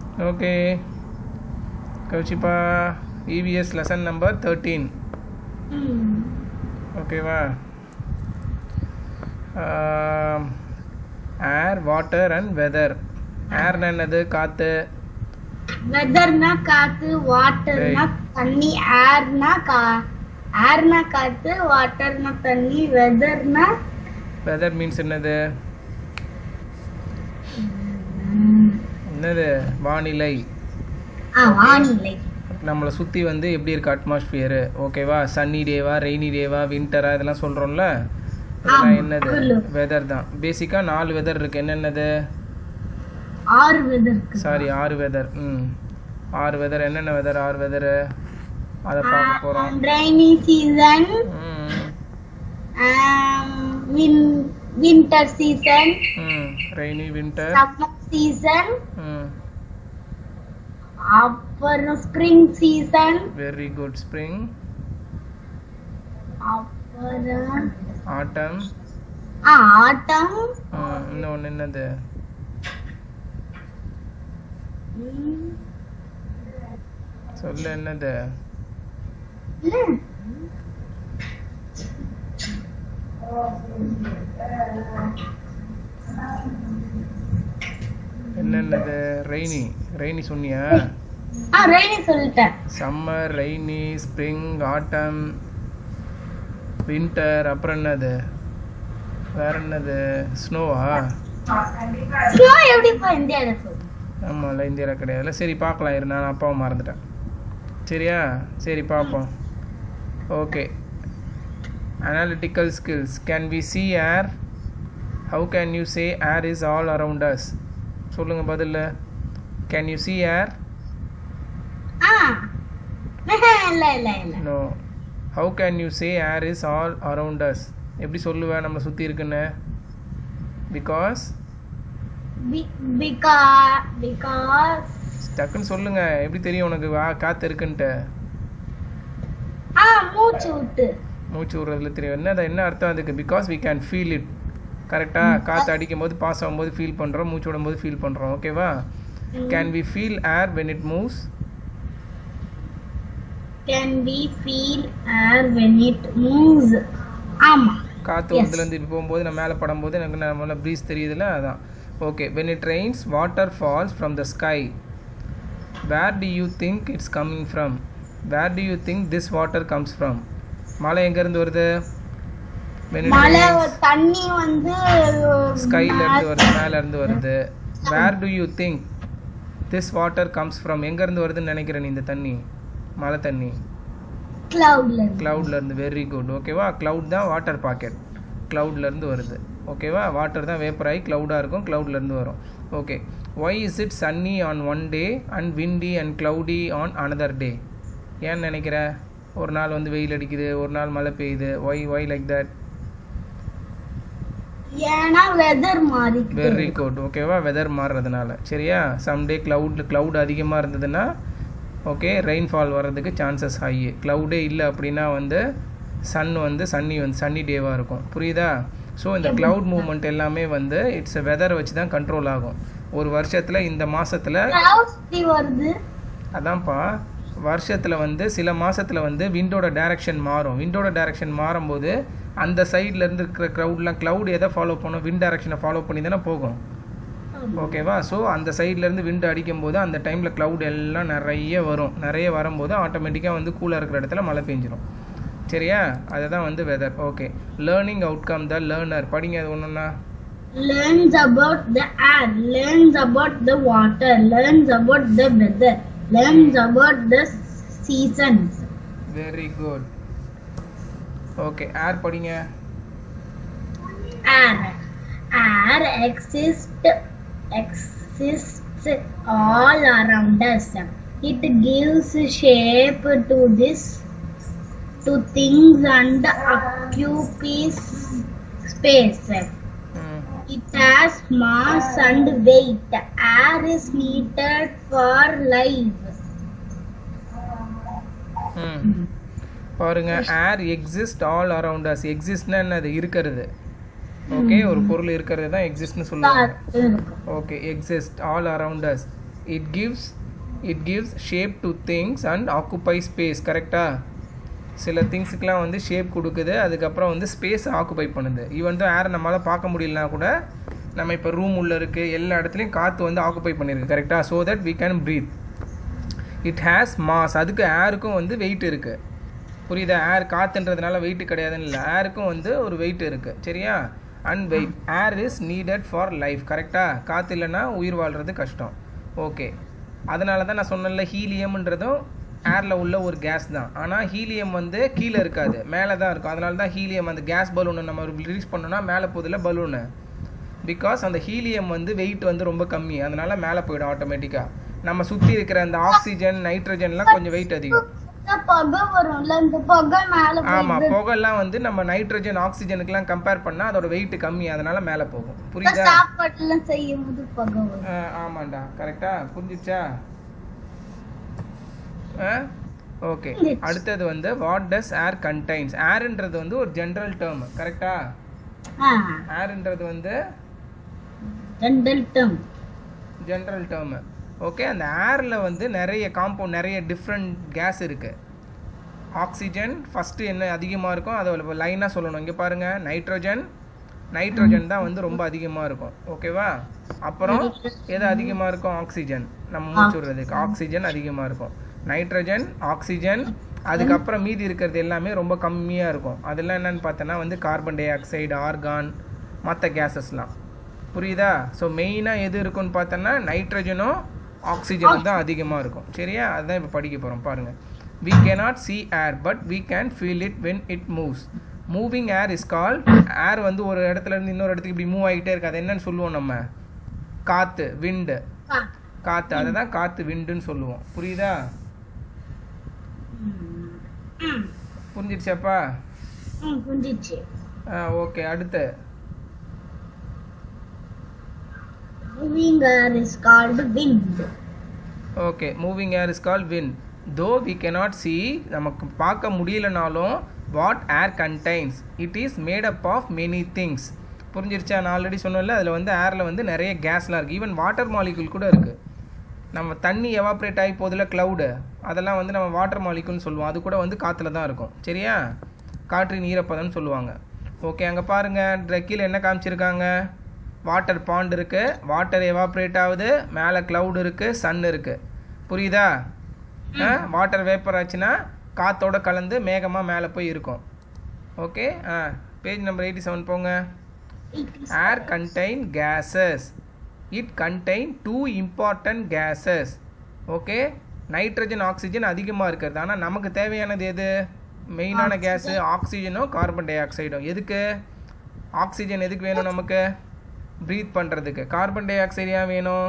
Okay கௌச்சிப்பா EVS lesson number thirteen ம். ஓகேவா ஏர் வாட்டர் அண்ட் வெதர் ஏர்னா என்னது காற்று வெதர்னா காத்து வாட்டர்னா தண்ணி ஏர்னா கா ஏர்னா காத்து வாட்டர்னா தண்ணி வெதர்னா வெதர் மீன்ஸ் என்னது என்னது வானிலை ஆ வானிலை நம்மளை சுற்றி வந்து எப்படி இருக்கு அட்மாஸ்பியரு ஓகேவா சன்னி டேவா ரெய்னி டேவா வின்டரா இதெல்லாம் சொல்கிறோம்ல இதெல்லாம் ஆமா, என்னது சொல்லு. வெதர் தான் பேசிக்காக நாலு வெதர் இருக்கு என்னென்னது ஆறு வெதருக்கு சாரி ஆறு வெதர் ம் ஆறு வெதர் என்னென்ன வெதர் ஆறு வெதரு அதை பார்க்க போகிறோம் ரெய்னி சீசன் ம் வின் வின்டர் சீசன் ம் ரெய்னி வின்டர் சம்மர் சீசன் ம் அப்புறம் spring season very good spring அப்புறம் ஆட்டம் ஆ ஆட்டம் இன்னொன்று என்னது ம், சொல்லு என்னது இல்ல. என்னென்னது ரெய்னி ரெய்னி சொன்னியா ஆ ரெய்னி சொல்லிட்டேன் summer rainy spring autumn winter அப்புறம் என்னது வேற என்னது ஸ்னோவா ஸ்னோ எப்படிப்பா இந்தியால சொல்லு ஆமாம்ல இந்தியாவில் கிடையாதுல்ல சரி பார்க்கலாம் இரு நான் அப்பாவை மறந்துட்டேன் சரியா சரி பார்ப்போம் okay analytical skills can we see air how can you say air is all around us சொல்லுங்கள் பதில்ல கேன் யூ see ஏர் ஆ இல்ல இல்ல இல்ல no how can you say air is all around us எப்படி சொல்லுவேன் நம்மளை சுற்றி இருக்குன்னு பிகாஸ் பிகாஸ் பிகாஸ் டக்குன்னு சொல்லுங்கள் எப்படி தெரியும் உனக்கு வா காற்று இருக்குன்ட்டு ஆ மூச்சு விட்டு மூச்சு விடுறதுல தெரியும் என்ன அது என்ன அர்த்தம் அதுக்கு because we can feel it கரெக்டாக காற்று அடிக்கும் போது பாஸ் ஆகும்போது ஃபீல் பண்ணுறோம் மூச்சு விடும்போது ஃபீல் பண்ணுறோம் ஓகேவா can we feel air when it moves can we feel air when it moves ஆமா காற்று Yes. ஒருதுலேருந்து இப்போ போகும்போது நான் மேலே படும்போது எனக்கு நம்மள ப்ரீஸ் தெரியுதுல்ல அதான் okay when it rains water falls from the sky where do you think it's coming from where do you think this water comes from மழை எங்கேருந்து வருது when it மழை rains தண்ணி வந்து ஸ்கைல இருந்து வருது மேல இருந்து வருது where do you think this water comes from எங்க இருந்து வருதுன்னு நினைக்கிறேன் நீ இந்த தண்ணி மழை தண்ணி கிளவுட்ல cloudல இருந்து வெரி குட் ஓகேவா cloud தான் வாட்டர் பாக்கெட் cloudல இருந்து வருது ஓகேவா வாட்டர் தான் வேப்பர் ஆகி க்ளவுடாக இருக்கும் cloudல இருந்து வரும் okay why is it sunny on one day and windy and cloudy on another day ஏன்னு நினைக்கிற ஒரு நாள் வந்து வெயில் அடிக்குது ஒரு நாள் மழை பெய்யுது ஒய் ஒய் லைக் தட் ஏன்னா வெதர் மாறி வெரி குட் ஓகேவா வெதர் மாறுறதுனால சரியா சம்டே cloud cloud அதிகமாக இருந்ததுன்னா ஓகே ரெயின்ஃபால் வர்றதுக்கு சான்சஸ் ஹை க்ளவுடே இல்லை அப்படின்னா வந்து சன் வந்து சன்னி வந்து சன்னி டேவாக இருக்கும் புரியுதா ஸோ இந்த cloud மூவ்மெண்ட் எல்லாமே வந்து இட்ஸ் வெதரை வச்சு தான் கண்ட்ரோல் ஆகும் ஒரு வருஷத்தில் இந்த மாசத்துல கிளவுட்ஸ் எப்படி வருது அதான்ப்பா வருஷத்தில் வந்து சில மாசத்துல வந்து விண்டோட டைரக்ஷன் மாறும் விண்டோட டைரக்ஷன் மாறும்போது அந்த சைடில் இருந்து இருக்கிற க்ரௌட்லாம் க்ளவுட் எதை ஃபாலோ பண்ணும் விண்ட் டைரக்ஷனை ஃபாலோ பண்ணி தானே போகும் ஓகேவா ஸோ அந்த சைட்லேருந்து விண்டு அடிக்கும்போது அந்த டைமில் க்ளவுட் எல்லாம் நிறைய வரும் நிறைய வரும்போது ஆட்டோமேட்டிக்காக வந்து கூலாக இருக்கிற இடத்துல மழை பெஞ்சிரும் சரியா அதுதான் வந்து weather okay learning outcome the learner படிங்க அது ஒன்றுன்னா learns about the air learns about the water learns about the weather learns about the seasons very good okay air படிங்க air air exists exists all around us it gives shape to this to things and occupies space ம் It has mass and weight. Air is needed for life. ம் பாருங்க air exist all around us எக்ஸிஸ்ட்னா என்னது இருக்கிறது okay ஒரு பொருள் இருக்கிறது தான் எக்ஸிஸ்ட்னு சொல்லுவாங்க okay exist all around us it gives it gives shape to things and occupy space கரெக்டாக சில திங்ஸுக்கெலாம் வந்து ஷேப் கொடுக்குது அதுக்கப்புறம் வந்து ஸ்பேஸ் ஆக்குபை பண்ணுது ஈவன் தான் ஏர் நம்மளால் பார்க்க முடியலனா கூட நம்ம இப்போ ரூம் உள்ளே இருக்குது எல்லா இடத்துலையும் காற்று வந்து ஆக்குபை பண்ணியிருக்கு கரெக்டாக so that we can breathe it has mass அதுக்கு ஏருக்கும் வந்து வெயிட் இருக்குது புரியுதா ஏர் காற்றுன்றதுனால வெயிட் கிடையாதுன்னு இல்லை ஏருக்கும் வந்து ஒரு வெயிட் இருக்குது சரியா and weight air is needed for life கரெக்டாக காற்று இல்லைன்னா உயிர் வாழ்கிறது கஷ்டம் ஓகே அதனால தான் நான் சொன்னேன்ல ஹீலியம்ன்றதும் ஏரில் உள்ள ஒரு கேஸ் தான் ஆனால் ஹீலியம் வந்து கீழே இருக்காது மேலே தான் இருக்கும் அதனால தான் ஹீலியம் அந்த கேஸ் பலூனை நம்ம ரிலீஸ் பண்ணோம்னா மேலே போதில்ல பலூனு பிகாஸ் அந்த ஹீலியம் வந்து வெயிட் வந்து ரொம்ப கம்மி அதனால மேலே போயிடும் ஆட்டோமேட்டிக்காக நம்ம சுற்றி இருக்கிற அந்த ஆக்சிஜன் நைட்ரஜன்லாம் கொஞ்சம் வெயிட் அதிகம் இந்த புகை வரும்ல இந்த புகை மேல ஆமாம் புகைலாம் வந்து நம்ம நைட்ரஜன் ஆக்சிஜனுக்குலாம் கம்பேர் பண்ணால் அதோட வெயிட் கம்மி அதனால மேலே போகும் புரியுதா சாப்பாடு எல்லாம் செய்யும் போது புகை வரும் ஆ, ஆமாண்டா கரெக்டா புரிஞ்சிச்சா ஓகே அடுத்தது வந்து வாட் டஸ் ஏர் கண்டைன்ஸ் ஏர்ன்றது வந்து ஒரு ஜென்ரல் டேர்ம் கரெக்டா ஆ ஏர்ன்றது வந்து general term general term okay அந்த ஏரில் வந்து நிறைய காம்பவுண்ட் நிறைய டிஃப்ரெண்ட் கேஸ் இருக்குது ஆக்சிஜன் ஃபஸ்ட்டு என்ன அதிகமாக இருக்கும் அதை லைனாக சொல்லணும் இங்கே பாருங்கள் நைட்ரோஜன் நைட்ரோஜன் தான் வந்து ரொம்ப அதிகமாக இருக்கும் ஓகேவா அப்புறம் எது அதிகமாக இருக்கும் ஆக்சிஜன் நம்ம மூச்சு விடுறதுக்கு ஆக்சிஜன் அதிகமாக இருக்கும் நைட்ரஜன் ஆக்சிஜன் அதுக்கப்புறம் மீதி இருக்கிறது எல்லாமே ரொம்ப கம்மியாக இருக்கும் அதெல்லாம் என்னன்னு பார்த்தோன்னா வந்து கார்பன் டை ஆக்சைடு ஆர்கான் மற்ற கேஸஸ்லாம் புரியுதா ஸோ மெயினாக எது இருக்குன்னு பார்த்தோன்னா நைட்ரஜனும் ஆக்சிஜனும் தான் அதிகமாக இருக்கும் சரியா அதுதான் இப்போ படிக்க போகிறோம் பாருங்கள் we cannot see air but we can feel it when it moves moving air is call air வந்து ஒரு இடத்துல இருந்து இன்னொரு இடத்துக்கு இப்படி மூவ் ஆகிட்டே இருக்கு அது என்னன்னு சொல்லுவோம் நம்ம காற்று விண்டு காற்று அதை தான் காற்று விண்டுன்னு சொல்லுவோம் புரியுதா புரிஞ்சிடுச்சாப்பா ம் புரிஞ்சிச்சு ஓகே அடுத்து moving air is called wind okay moving air is call wind though we cannot see நமக்கு பார்க்க முடியலனாலும் what air contains it is made up of many things புரிஞ்சிருச்சா நான் ஆல்ரெடி சொன்னேன்ல அதில் வந்து ஏரில் வந்து நிறைய கேஸ்லாம் இருக்குது ஈவன் வாட்டர் மாலிகுல் கூட இருக்குது நம்ம தண்ணி எவாப்ரேட் ஆகி போதில் க்ளவுடு அதெல்லாம் வந்து நம்ம வாட்டர் மாலிகுல்னு சொல்லுவோம் அது கூட வந்து காற்றுல தான் இருக்கும் சரியா காற்றின் ஈரப்பதம்னு சொல்லுவாங்க ஓகே அங்கே பாருங்கள் கீழே என்ன காமிச்சிருக்காங்க வாட்டர் பாண்ட் இருக்குது வாட்டர் எவாப்ரேட் ஆகுது மேலே க்ளவுட் இருக்குது சன் இருக்குது புரியுதா வாட்டர் வேப்பர் ஆச்சுன்னா காத்தோட கலந்து மேகமாக மேலே போய் இருக்கும் ஓகே ஆ பேஜ் நம்பர் எயிட்டி செவன் போங்க air contain gases it contain two important gases okay nitrogen oxygen அதிகமாக இருக்கிறது ஆனால் நமக்கு தேவையானது எது மெயினான கேஸு ஆக்சிஜனும் கார்பன் டை ஆக்சைடும் எதுக்கு ஆக்சிஜன் எதுக்கு வேணும் நமக்கு ப்ரீத் பண்ணுறதுக்கு கார்பன் டை ஆக்சைடு ஏன் வேணும்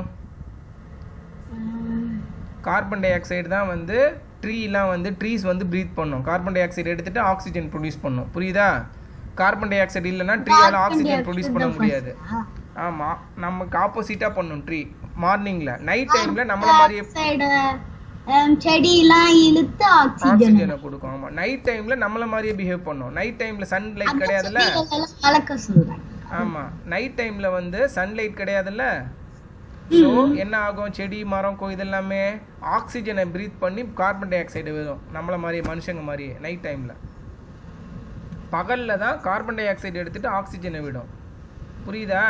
கார்பன் டை ஆக்சைடு தான் வந்து ட்ரீலாம் வந்து ட்ரீஸ் வந்து ப்ரீத் பண்ணும் கார்பன் டை ஆக்சைடு எடுத்துட்டு ஆக்சிஜன் ப்ரொடியூஸ் பண்ணும் புரியுதா கார்பன் டை ஆக்சைடு இல்லைன்னா ட்ரீயால் ஆக்சிஜன் ப்ரொடியூஸ் பண்ண முடியாது ஆமாம் நமக்கு ஆப்போசிட்டாக பண்ணும் ட்ரீ மார்னிங்கில் நைட் டைமில் நம்மள மாதிரியே சைடு செடியெல்லாம் இழுத்து ஆக்சிஜன் ஆக்சிஜனை கொடுக்கும் ஆமாம் நைட் டைமில் நம்மள மாதிரியே பிஹேவ் பண்ணும் நைட் டைமில் சன்லைட் கிடையாதுல்ல கலக்க சொல்றேன் ஆமாம் நைட் டைமில் வந்து சன்லைட் கிடையாதுல்ல ஸோ என்ன ஆகும் செடி மரம் கோ இதெல்லாமே ஆக்சிஜனை ப்ரீத் பண்ணி கார்பன் டை ஆக்சைடு வரும் நம்மள மாதிரியே மனுஷங்க மாதிரியே நைட் டைமில் பகலில் தான் கார்பன் டை ஆக்சைடு எடுத்துட்டு ஆக்சிஜனை விடும் புரியுதா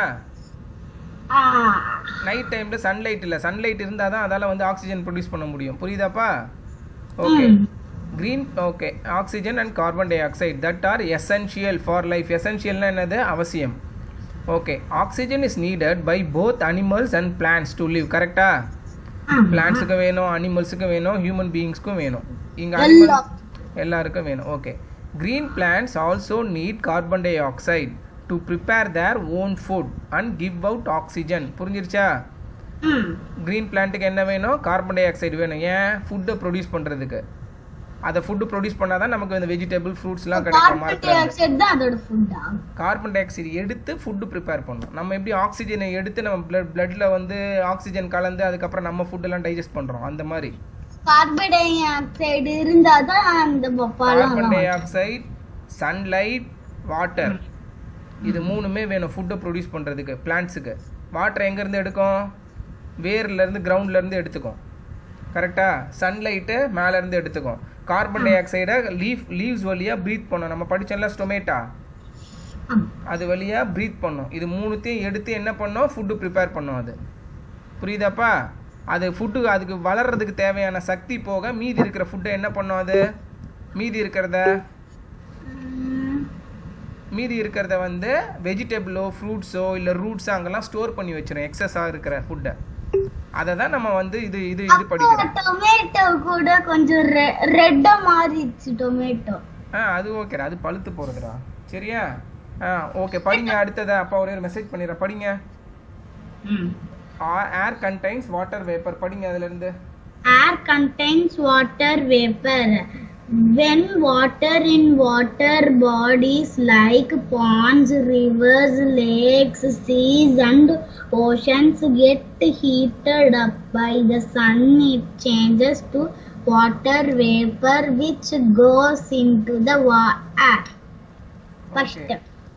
நைட் டைமில் சன்லைட் இல்லை சன்லைட் இருந்தால் தான் அதால் வந்து ஆக்சிஜன் ப்ரொடியூஸ் பண்ண முடியும் புரியுதாப்பா okay green okay oxygen and carbon dioxide that are essential for life எசென்ஷியல்னா என்னது அவசியம் okay oxygen is needed by both animals and plants to live கரெக்டா பிளான்ஸுக்கும் வேணும் அனிமல்ஸுக்கும் வேணும் ஹியூமன் பீயிங்ஸ்க்கும் வேணும் இங்கே அனிமல் எல்லாருக்கும் வேணும் okay green plants also need carbon dioxide to prepare their own food and give out oxygen புரிஞ்சிருச்சா க்ரீன் பிளான்ட்டுக்கு என்ன வேணும் கார்பன் டை ஆக்சைடு வேணும் ஏன் ஃபுட்டை ப்ரொடியூஸ் பண்ணுறதுக்கு அதை ஃபுட்டு ப்ரொடியூஸ் பண்ணால் தான் நமக்கு இந்த வெஜிடபிள் ஃப்ரூட்ஸ்லாம் கிடைக்கும் கார்பன் டை மரத்தில் ஆக்சைடு தான் அதோட ஃபுட்டா கார்பன் டை ஆக்சைடு எடுத்து ஃபுட்டு ப்ரிப்பேர் பண்ணணும் நம்ம எப்படி ஆக்சிஜனை எடுத்து நம்ம பிளட் பிளட்ல வந்து ஆக்சிஜன் கலந்து அதுக்கப்புறம் நம்ம ஃபுட்டெல்லாம் டைஜஸ்ட் பண்ணுறோம் அந்த மாதிரி கார்பன் டை ஆக்சைடு இருந்தா தான் அந்த பப்பாலாம் carbon dioxide sunlight water இது மூணுமே வேணும் ஃபுட்டை ப்ரொடியூஸ் பண்ணுறதுக்கு பிளான்ட்ஸுக்கு வாட்டர் எங்கேருந்து எடுக்கும் வேர்லேருந்து கிரவுண்ட்லேருந்து எடுத்துக்கும் கரெக்டாக சன்லைட்டு மேலேருந்து எடுத்துக்கும் கார்பன் டை ஆக்சைடை லீஃப் லீவ்ஸ் வழியாக ப்ரீத் பண்ணும் நம்ம படிச்சோம்ல ஸ்டொமேட்டா ஆமா அது வழியாக ப்ரீத் பண்ணும் இது மூணுத்தையும் எடுத்து என்ன பண்ணும் ஃபுட்டு ப்ரிப்பேர் பண்ணும் அது புரியுதாப்பா அது ஃபுட்டு அதுக்கு வளர்றதுக்கு தேவையான சக்தி போக மீதி இருக்கிற ஃபுட்டை என்ன பண்ணும் அது மீதி இருக்கிறத ம், மீதி இருக்கிறத வந்து வெஜிடபிளோ ஃப்ரூட்ஸோ இல்லை ரூட்ஸோ அங்கெல்லாம் ஸ்டோர் பண்ணி வச்சிரும் எக்ஸஸாக இருக்கிற ஃபுட்டை அதை தான் நம்ம வந்து இது இது இது படிக்கிறோம் டொமேட்டோ கூட கொஞ்சம் ரெட்டா மாறிடுச்சு டொமேட்டோ ஆ அது ஓகேடா அது பழுத்து போகிறதுடா சரியா ஆ ஓகே படிங்க அடுத்ததை அப்பா ஒரே ஒரு மெசேஜ் பண்ணிடுறேன் படிங்க ஏர் கண்டைன்ஸ் வாட்டர் வேப்பர் படிங்க அதுலேருந்து air contains water vapor when water in water bodies like ponds rivers lakes seas and oceans get heated up by the sun it changes to water vapor which goes into the wa- air first Okay.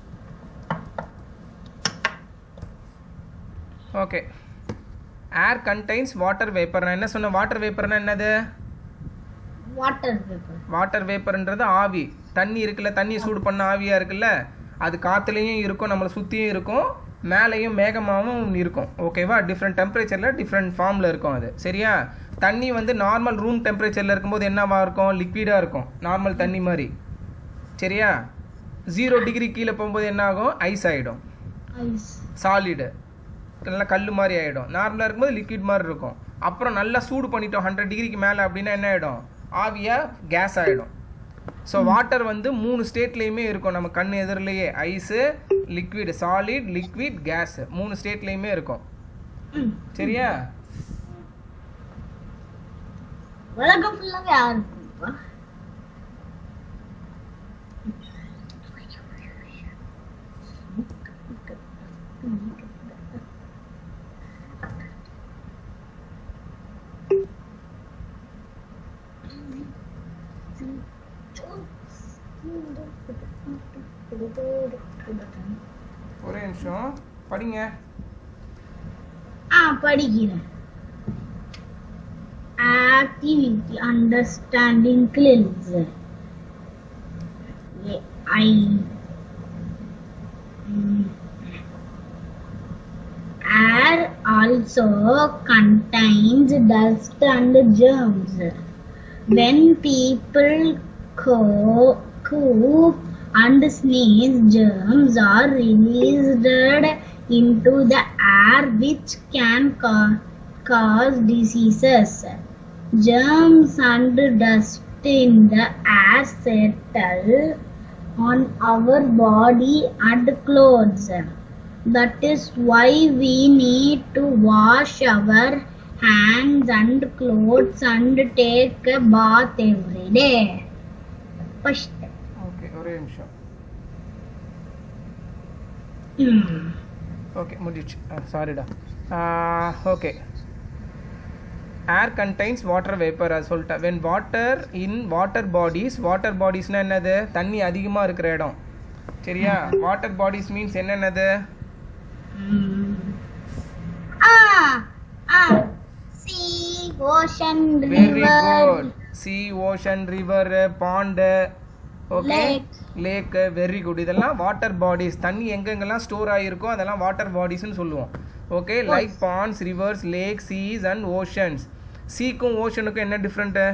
Okay air contains water vapour நான் என்ன சொன்னேன் water வேப்பர்னா என்னது water vapor water வேப்பர்ன்றது ஆவி தண்ணி இருக்குல்ல தண்ணி சூடு பண்ண ஆவியாக இருக்குல்ல அது காற்றுலேயும் இருக்கும் நம்மளை சுற்றியும் இருக்கும் மேலேயும் மேகமாகவும் இருக்கும் ஓகேவா டிஃப்ரெண்ட் டெம்பரேச்சரில் டிஃப்ரெண்ட் ஃபார்மில் இருக்கும் அது சரியா தண்ணி வந்து நார்மல் ரூம் டெம்பரேச்சரில் இருக்கும்போது என்னவா இருக்கும் லிக்விடாக இருக்கும் நார்மல் தண்ணி மாதிரி சரியா ஜீரோ டிகிரி கீழே போகும்போது என்ன ஆகும் ஐஸ் ஆகிடும் ice சாலிடு நல்லா கல் மாதிரி ஆகிடும் நார்மலாக இருக்கும்போது லிக்விட் மாதிரி இருக்கும் அப்புறம் நல்லா சூடு பண்ணிட்டோம் ஹண்ட்ரட் டிகிரிக்கு மேலே அப்படின்னா என்ன ஆகிடும் ஆவியாக கேஸ் ஆகிடும் ஸோ வாட்டர் வந்து மூணு ஸ்டேட்லேயுமே இருக்கும் நம்ம கண் எதிரிலேயே ice liquid solid liquid gas மூணு ஸ்டேட்லேயுமே இருக்கும் ம். சரியா உலகம் ஃபுல்லாவே யாருக்குப்பா ஒரே நிமிஷம் படிங்க ஆ படிக்கிறேன் ஆக்டிவிட்டி அண்டர்ஸ்டாண்டிங் கிளில்ஸ் ஐ air also contains dust and germs when people co- cough and sneeze germs are released into the air which can ca- cause diseases germs and dust in the air settle on our body and clothes that is why we need to wash our hands and clothes and take a bath every day. First. Okay ஒரே நிமிஷம் Hmm. Okay முடிஞ்சிச்சு சாரிடா okay air contains water vapour அது சொல்லிட்டேன் when water in water bodies water பாடிஸ்னால் என்னது தண்ணி அதிகமாக இருக்கிற இடம் சரியா வாட்டர் பாடிஸ் மீன்ஸ் என்னென்னது Hmm. Ah, ah. Sea, ocean, very river, good sea ocean river pond okay Lake. Lake very good இதெல்லாம் வாட்டர் பாடிஸ் தண்ணி எங்கெங்கெல்லாம் ஸ்டோர் ஆகிருக்கோ அதெல்லாம் வாட்டர் பாடிஸ்னு சொல்லுவோம் okay like ponds rivers lake seas and oceans சீக்கும் ஓஷனுக்கும் என்ன டிஃப்ரெண்ட்டு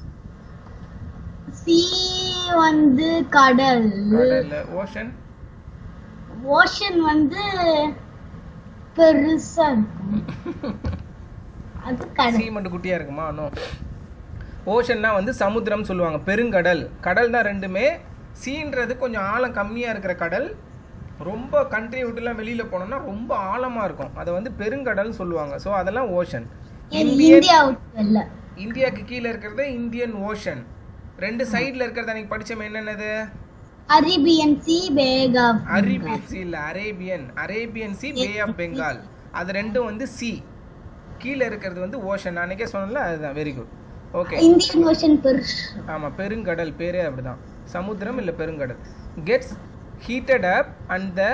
sea வந்து கடல் ஓஷன் ஓஷன் வந்து பெருசா இருக்கும் அது சீ கடல் மட்டும் குட்டியாக இருக்குமா நோ ஓஷன்னா வந்து சமுத்திரம் சொல்லுவாங்க பெருங்கடல் கடல் தான் ரெண்டுமே சீன்றது கொஞ்சம் ஆழம் கம்மியாக இருக்கிற கடல் ரொம்ப கண்ட்ரி விட்டுலாம் வெளியில் போனோம்னா ரொம்ப ஆழமாக இருக்கும் அதை வந்து பெருங்கடல்னு சொல்லுவாங்க ஸோ அதெல்லாம் ஓஷன் இந்தியா விட்டு இல்ல இந்தியாவுக்கு கீழே இருக்கிறது இந்தியன் ஓஷன் ரெண்டு சைடில் இருக்கிறது அன்னைக்கு படிச்சோம் என்னென்னது Arabian Sea bay of Arabian Sea இல்லை Arabian Arabian Sea Bay of Bengal அது ரெண்டும் வந்து சி கீழே இருக்கிறது வந்து ஓஷன் அன்னைக்கே சொன்னல அதுதான் very good okay Indian Ocean பெருசு ஆமாம் பெருங்கடல் பேரே அப்படிதான் சமுத்திரம் இல்லை பெருங்கடல் gets heated up and the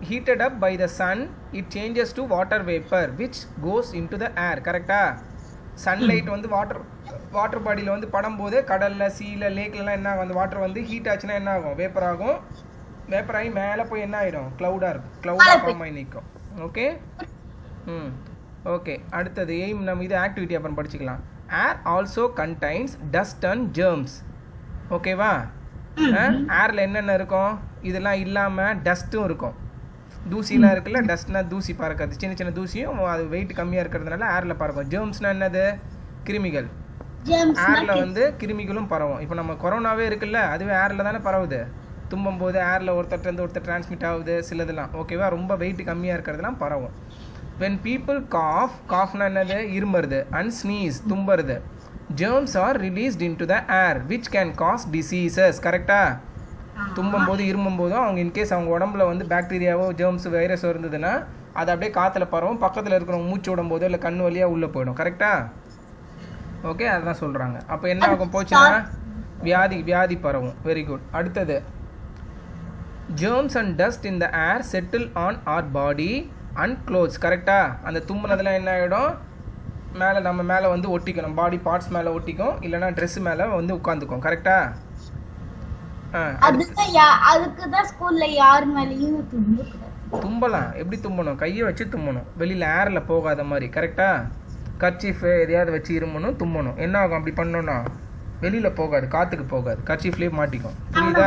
heated up by the sun it changes to water vapor which goes into the air கரெக்டா சன்லைட் வந்து வாட்டர் வாட்டர் பாடியில் வந்து படும்போது கடலில் சீல லேக்லலாம் என்ன ஆகும் அந்த வாட்டர் வந்து ஹீட் ஆச்சுன்னா என்ன ஆகும் வேப்பர் ஆகும் வேப்பர் ஆகி மேலே போய் என்ன ஆகிடும் க்ளவுடாக இருக்கும் க்ளவுடாக ஃபார்ம் ஆகி நிற்கும் ஓகே ம் ஓகே அடுத்தது எய்ம் நம்ம இது ஆக்டிவிட்டி அப்புறம் படிச்சுக்கலாம் air also contains dust and germs ஓகேவா ஏரில் என்னென்ன இருக்கும் இதெல்லாம் இல்லாமல் டஸ்ட்டும் இருக்கும் தூசிலாம் இருக்குல்ல டஸ்ட்னா தூசி பறக்கிறது சின்ன சின்ன தூசியும் அது வெயிட் கம்மியாக இருக்கிறதுனால ஏரில் பறக்கும் ஜெர்ம்ஸ்னா என்னது கிருமிகள் ஜேம்ஸ் ஏரில் வந்து கிருமிகளும் பரவும் இப்போ நம்ம கொரோனாவே இருக்குல்ல அதுவே ஏரில் தானே பரவுது தும்பும் போது ஏரில் ஒருத்தர் இருந்து ஒருத்தர் டிரான்ஸ்மிட் ஆகுது சிலதெல்லாம் ஓகேவா ரொம்ப வெயிட் கம்மியாக இருக்கிறதுலாம் பரவும் when people cough காஃப்னா என்னது இருமருது and sneeze தும்புறது germs are released into the air which can cause diseases கரெக்டா தும்பும் போது இருமும் போதும் அவங்க இன்கேஸ் அவங்க உடம்புல வந்து பாக்டீரியாவோ ஜெர்ம்ஸ் வைரஸோ இருந்ததுன்னா அது அப்படியே காற்றுல பரவும் பக்கத்தில் இருக்கிறவங்க மூச்சு விடும் போதோ இல்லை கண் வழியாக உள்ளே போயிடும் கரெக்டா ஓகே அதுதான் சொல்கிறாங்க அப்போ என்ன ஆகும் போச்சுன்னா வியாதி வியாதி பரவும் வெரி குட் அடுத்தது germs and dust in the air settle on our body and clothes கரெக்டா அந்த தும்முனதெல்லாம் என்ன ஆகிடும் மேலே நம்ம மேலே வந்து ஒட்டிக்கும் நம்ம பாடி பார்ட்ஸ் மேலே ஒட்டிக்கும் இல்லைன்னா ட்ரெஸ் மேலே வந்து உட்காந்துக்கும் கரெக்டா ஆ அதுதான் யா- அதுக்குதான் ஸ்கூல்ல யார் மேலயும் தும்பக்கூடாது தும்பலாம் எப்படி தும்பணும் கையை வச்சு தும்பணும் வெளியில் ஏரில் போகாத மாதிரி கரெக்டா கர்ச்சீஃபு எதையாவது வச்சு இருமணும் தும்பணும் என்ன ஆகும் அப்படி பண்ணோன்னா வெளியில் போகாது காற்றுக்கு போகாது கர்ச்சீஃப்லேயே மாட்டிக்கும் புரியுதா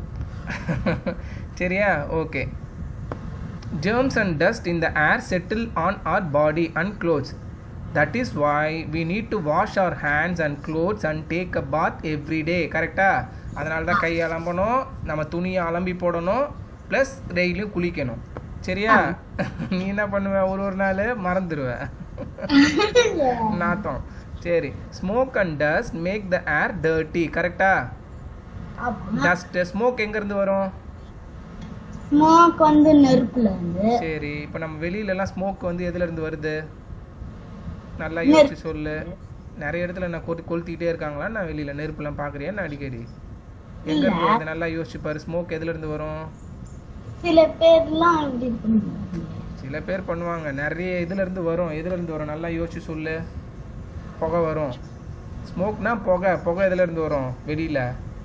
சரியா okay germs and dust in the air settle on our body and clothes that is why we need to wash our hands and clothes and take a bath every day கரெக்டா அதனால தான் கை அலம்பணும் நம்ம துணியை அலம்பி போடணும் ப்ளஸ் டெய்லியும் குளிக்கணும் சரியா நீ என்ன பண்ணுவ ஒரு ஒரு நாள் மறந்துடுவ நாத்தம் சரி smoke and dust make the air dirty கரெக்டா டஸ்ட் ஸ்மோக் எங்கேருந்து வரும் ஸ்மோக் வந்து நெருப்புல இருந்து சரி இப்போ நம்ம வெளியில எல்லாம் ஸ்மோக் வந்து எதுல இருந்து வருது நல்லா யோசிச்சு சொல்லு நிறைய இடத்துல நான் கொத்து கொளுத்திக்கிட்டே இருக்காங்களா நான் வெளியில நெருப்புலாம் பார்க்குறியா நான் அடிக்கடி எங்க இருந்து வருது நல்லா யோசிச்சு பாரு ஸ்மோக் எதுல இருந்து வரும் சில பேர்லாம் இப்படி பண்ணுவாங்க சில பேர் பண்ணுவாங்க நிறைய இதுல இருந்து வரும் எதுல இருந்து வரும் நல்லா யோசிச்சு சொல்லு புகை வரும் ஸ்மோக்னா புகை புகை எதுல இருந்து வரும் வெளியில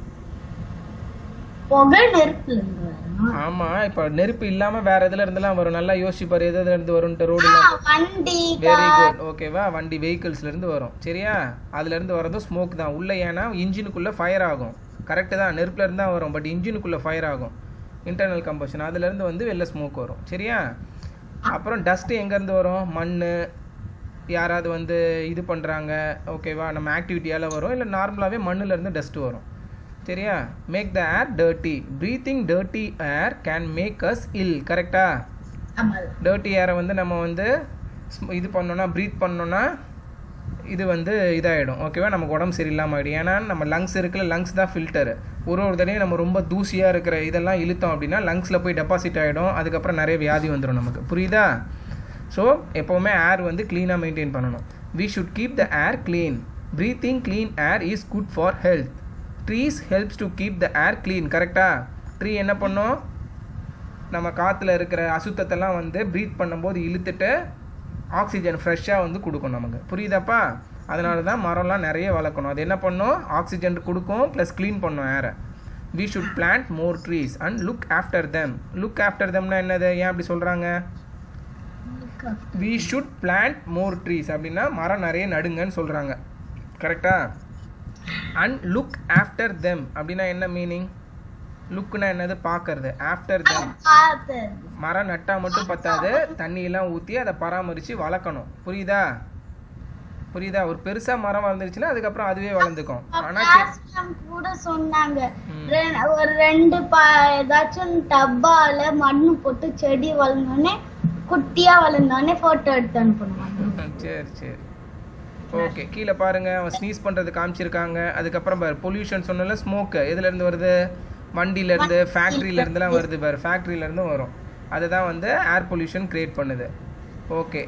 புகை நெருப்புல இருந்து வரும் ஆமா இப்ப நெருப்பு இல்லாம வேற எதுல இருந்தெல்லாம் வரும் நல்லா யோசிச்சு பாரு எது எதுல இருந்து வரும்ட்டு ரோடு ஆ, வண்டி வெரி குட் ஓகேவா வண்டி வெஹிக்கிள்ஸ்ல இருந்து வரும் சரியா அதுல இருந்து வரதும் ஸ்மோக் தான் உள்ள ஏன்னா இன்ஜினுக்குள்ள ஃபயர் ஆகும் கரெக்டு தான் நெருப்புல இருந்து தான் வரும் பட் இன்ஜினுக்குள்ள ஃபயர் ஆகும் இன்டர்னல் கம்பஷன் அதுல இருந்து வந்து வெளில ஸ்மோக் வரும் சரியா அப்புறம் டஸ்ட் எங்க இருந்து வரும் மண் யாராவது வந்து இது பண்றாங்க ஓகேவா நம்ம ஆக்டிவிட்டியால வரும் இல்லை நார்மலாவே மண்ணுல இருந்து டஸ்ட் வரும் சரியா make the air dirty breathing dirty air can make us ill கரெக்டா ஆமா டர்ட்டி ஏரை வந்து நம்ம வந்து ஸ்ம- இது பண்ணோன்னா ப்ரீத் பண்ணோன்னா இது வந்து இதாகிடும் ஓகேவா நமக்கு உடம்பு சரியில்லாமல் ஆகிடும் ஏன்னா நம்ம லங்ஸ் இருக்குல்ல லங்ஸ் தான் ஃபில்டர் ஒரு ஒரு தடவையும் நம்ம ரொம்ப தூசியாக இருக்கிற இதெல்லாம் இழுத்தோம் அப்படின்னா லங்ஸில் போய் டெபாசிட் ஆகிடும் அதுக்கப்புறம் நிறைய வியாதி வந்துடும் நமக்கு புரியுதா ஸோ எப்போவுமே ஏர் வந்து க்ளீனாக மெயின்டைன் பண்ணணும் we should keep the air clean breathing clean air is good for health trees helps to keep the air clean கரெக்டாக ட்ரீ என்ன பண்ணும் நம்ம காற்றுல இருக்கிற அசுத்தத்தெல்லாம் வந்து ப்ரீத் பண்ணும்போது இழுத்துட்டு ஆக்சிஜன் ஃப்ரெஷ்ஷாக வந்து கொடுக்கும் நமக்கு புரியுதாப்பா அதனால தான் மரம்லாம் நிறைய வளர்க்கணும் அது என்ன பண்ணும் ஆக்சிஜன் கொடுக்கும் ப்ளஸ் க்ளீன் பண்ணும் ஏரை we should plant more trees and look after them look after தெம்னா என்னது ஏன் அப்படி சொல்கிறாங்க we should plant more trees அப்படின்னா மரம் நிறைய நடுங்கன்னு சொல்கிறாங்க கரெக்டா அண்ட் லுக் ஆஃப்டர் தெம் அப்படின்னா என்ன மீனிங் லுக்னா என்னது பார்க்கறது ஆஃப்டர் தெம் பார்த்தது மரம் நட்டா மட்டும் பத்தாது தண்ணி எல்லாம் ஊற்றி அதை பராமரித்து வளர்க்கணும் புரியுதா புரியுதா ஒரு பெருசா மரம் வளர்ந்துருச்சுன்னா அதுக்கப்புறம் அதுவே வளர்ந்துக்கும் ஆனா சி- கிளாஸ்ல கூட சொன்னாங்க ம். ரெ- ஒரு ரெண்டு பா ஏதாச்சும் டப்பால மண்ணு போட்டு செடி வளர்ந்தோடனே குட்டியா வளர்ந்தோடனே போட்டோ எடுத்து அனுப்பணும் சரி சரி ஓகே கீழே பாருங்க அவன் ஸ்னீஸ் பண்றது காமிச்சிருக்காங்க அதுக்கப்புறம் பாரு பொல்யூஷன் சொன்னல ஸ்மோக் எதுல இருந்து வருது வண்டியில இருந்து ஃபேக்டரியில இருந்துலாம் வருது பாரு ஃபேக்டரியில இருந்தும் வரும் அதுதான் வந்து ஏர் பொல்யூஷன் கிரியேட் பண்ணுது ஓகே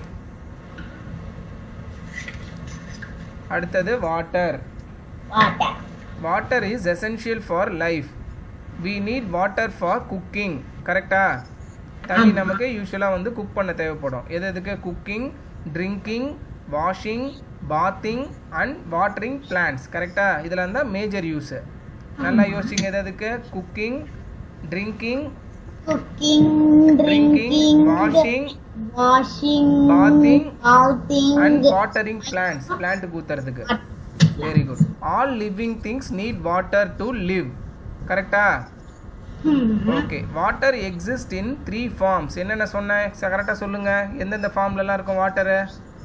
அடுத்தது water water water is essential for life we need water for cooking கரெக்டா தண்ணி நமக்கு யூஸ்வலாக வந்து குக் பண்ண தேவைப்படும் எது எதுக்கு cooking drinking washing bathing and watering plants கரெக்டாக இதில் இருந்தால் மேஜர் யூஸு நல்லா யோசிச்சிங்க எது எதுக்கு cooking drinking cooking, drinking drinking, washing washing, bathing, bathing, and watering plants பிளான்ட்டுக்கு ஊற்றுறதுக்கு very good all living things need water to live கரெக்டா Hmm. Okay water exist in three forms என்னென்ன சொன்னேன் கரெக்டாக சொல்லுங்க எந்தெந்த ஃபார்ம்லலாம் இருக்கும் வாட்டரு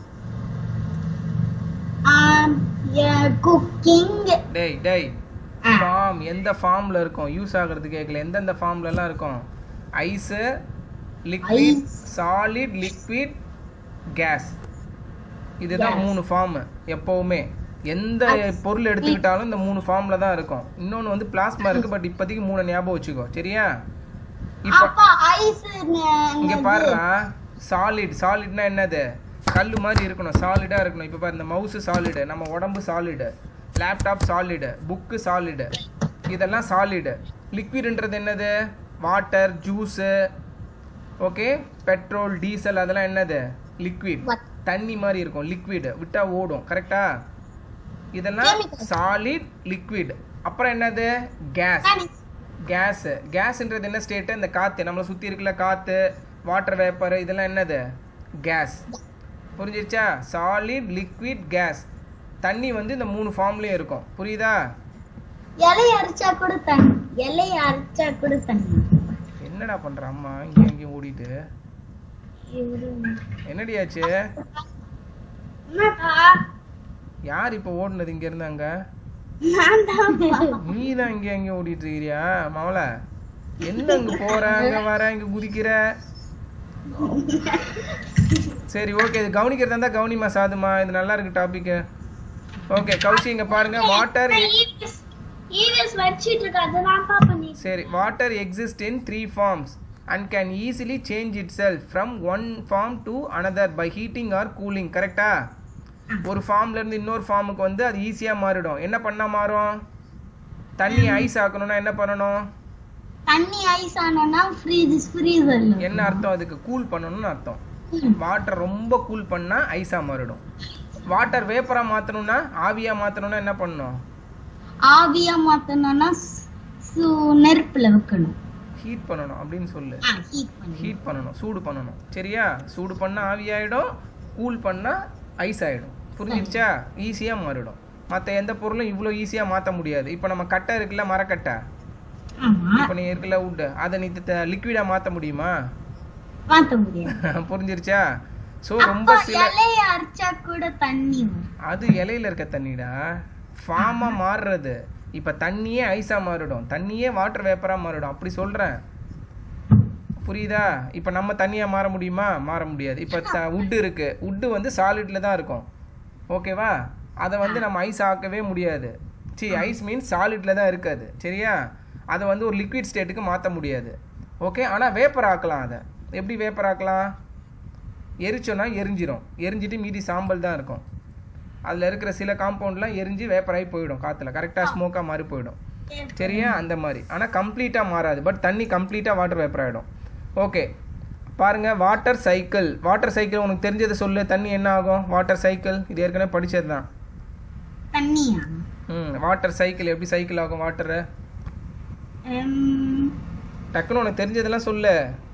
Um, yeah, cooking. டேய் டேய் Ah. ஃபார்ம் எந்த ஃபார்மில் இருக்கும் யூஸ் ஆகுறது கேட்கல எந்தெந்த ஃபார்ம்லலாம் இருக்கும் ice liquid Ice. Solid liquid gas இதுதான் Gas. மூணு ஃபார்ம் எப்போவுமே எந்த பொருள் எடுத்துக்கிட்டாலும் இந்த மூணு ஃபார்மில் தான் இருக்கும் இன்னொன்று வந்து பிளாஸ்மா இருக்கு பட் இப்போதைக்கு மூணு ஞாபகம் வச்சுக்கோ சரியா இப்போ அப்பா ஐஸ் இங்க பாருடா சாலிட் சாலிட்னா என்னது கல் மாதிரி இருக்கணும் சாலிடா இருக்கணும் இப்போ பாரு இந்த மவுஸ் சாலிடு நம்ம உடம்பு solid laptop solid book solid இதெல்லாம் சாலிடு லிக்விட்ன்றது என்னது water juice okay petrol diesel அதெல்லாம் என்னது லிக்விட் What? தண்ணி மாதிரி இருக்கும் லிக்விட் விட்டா ஓடும் கரெக்டா இதெல்லாம் Chemical. சாலிட் லிக்விட் அப்புறம் என்னது கேஸ் கேஸ் கேஸ்ன்றது என்ன ஸ்டேட்டு இந்த காற்று நம்மளை சுற்றி இருக்குல்ல காற்று வாட்டர் வேப்பர் இதெல்லாம் என்னது கேஸ் புரிஞ்சிருச்சா சாலிட் லிக்விட் கேஸ் தண்ணி வந்து இந்த மூணு ஃபார்ம்லேயும் இருக்கும் புரியுதா இலை அரைச்சா கூட தண்ணி இலை அரைச்சா கூட தண்ணி என்னடா பண்ற அம்மா இங்கேயும் இங்கேயும் ஓடிட்டு இவரு என்னடியாச்சு என்னப்பா? யார் இப்போ ஓடுனது இங்க இருந்து அங்க நான்தான்ப்பா. நீ தான் இங்கே அங்கேயும் ஓடிட்டு இருக்கிறியா மவள என்ன அங்க போற அங்க வர இங்க குதிக்கிற சரி ஓகே இது கவனிக்கிறதா இருந்தா கவனிமா சாதுமா இது நல்லா இருக்கு டாபிக் ஓகே கௌசி இங்க பாருங்க வாட்டர் EVS EVS வச்சிட்டு இருக்கு அதுதான்ப்பா பண்ணி சரி water exist in three forms and can easily change itself from one form to another by heating or cooling கரெக்டா ஒரு ஃபார்ம்ல இருந்து இன்னொரு ஃபார்முக்கு வந்து அது ஈஸியா மாறிடும் என்ன பண்ணா மாறும் தண்ணி ஐஸ் ஆக்கணும்னா என்ன பண்ணணும் தண்ணி ஐஸ் ஆனோம்னா ஃப்ரீஸ் ஃப்ரீசர் என்ன அர்த்தம் அதுக்கு கூல் பண்ணணும்னு அர்த்தம் வாட்டர் ரொம்ப கூல் பண்ணா ஐஸா மாறிடும் வாட்டர் வேப்பரா மாத்தணும்னா ஆவியா மாத்தணும்னா என்ன பண்ணணும் ஆவியா மாத்தணும்னா சு- சு- நெருப்புல வைக்கணும் ஹீட் பண்ணணும் அப்படின்னு சொல்லு ஹீட் பண்ணி ஹீட் பண்ணணும் சூடு பண்ணணும் சரியா சூடு பண்ணா ஆவியாயிடும் கூல் பண்ணா ஐஸ் ஆயிடும் புரிஞ்சிருச்சா ஈஸியா மாறிடும் மற்ற எந்த பொருளும் இவ்வளோ ஈஸியா மாற்ற முடியாது இப்போ நம்ம கட்டை இருக்குல்ல மரக்கட்டை ஆமா இப்போ நீ இருக்குல்ல உட் அதை நீ லிக்விடா மாற்ற முடியுமா மாத்த முடியாது புரிஞ்சிருச்சா ஸோ ரொம்ப அப்பா சில இலைய அரைச்சா கூட தண்ணி வரும் அது இலையில இருக்க தண்ணிடா ஃபார்மா மாறுறது இப்ப தண்ணியே ஐஸா மாறிடும் தண்ணியே வாட்டர் வேப்பரா மாறிடும் அப்படி சொல்றேன் புரியுதா இப்ப நம்ம தண்ணியா மாற முடியுமா மாற முடியாது இப்ப உட் இருக்கு உட்டு வந்து சாலிட்ல தான் இருக்கும் ஓகேவா அதை வந்து நம்ம ஐஸ் ஆக்கவே முடியாது சி ஐஸ் மீன்ஸ் சாலிட்ல தான் இருக்காது சரியா அதை வந்து ஒரு லிக்விட் ஸ்டேட்டுக்கு மாற்ற முடியாது ஓகே ஆனால் வேப்பர் ஆக்கலாம் அதை எப்படி வேப்பர் ஆக்கலாம் எரிச்சோன்னா எரிஞ்சிரும் எரிஞ்சிட்டு மீதி சாம்பல் தான் இருக்கும் அதில் இருக்கிற சில காம்பவுண்ட்லாம் எரிஞ்சு வேப்பராகி போயிடும் காற்றுல கரெக்டாக ஸ்மோக்காக மாறி போயிடும் சரியா அந்த மாதிரி ஆனால் கம்ப்ளீட்டாக மாறாது பட் தண்ணி கம்ப்ளீட்டாக வாட்டர் வேப்பர் ஆகிடும் ஓகே பாருங்க வாட்டர் சைக்கிள் வாட்டர் சைக்கிள் உனக்கு தெரிஞ்சதை சொல்லு தண்ணி என்ன ஆகும் வாட்டர் சைக்கிள் இது ஏற்கனவே படிச்சது தான் தண்ணியா ம் வாட்டர் சைக்கிள் எப்படி சைக்கிள் ஆகும் வாட்டரு உம், டக்குன்னு உனக்கு தெரிஞ்சதெல்லாம் சொல்லு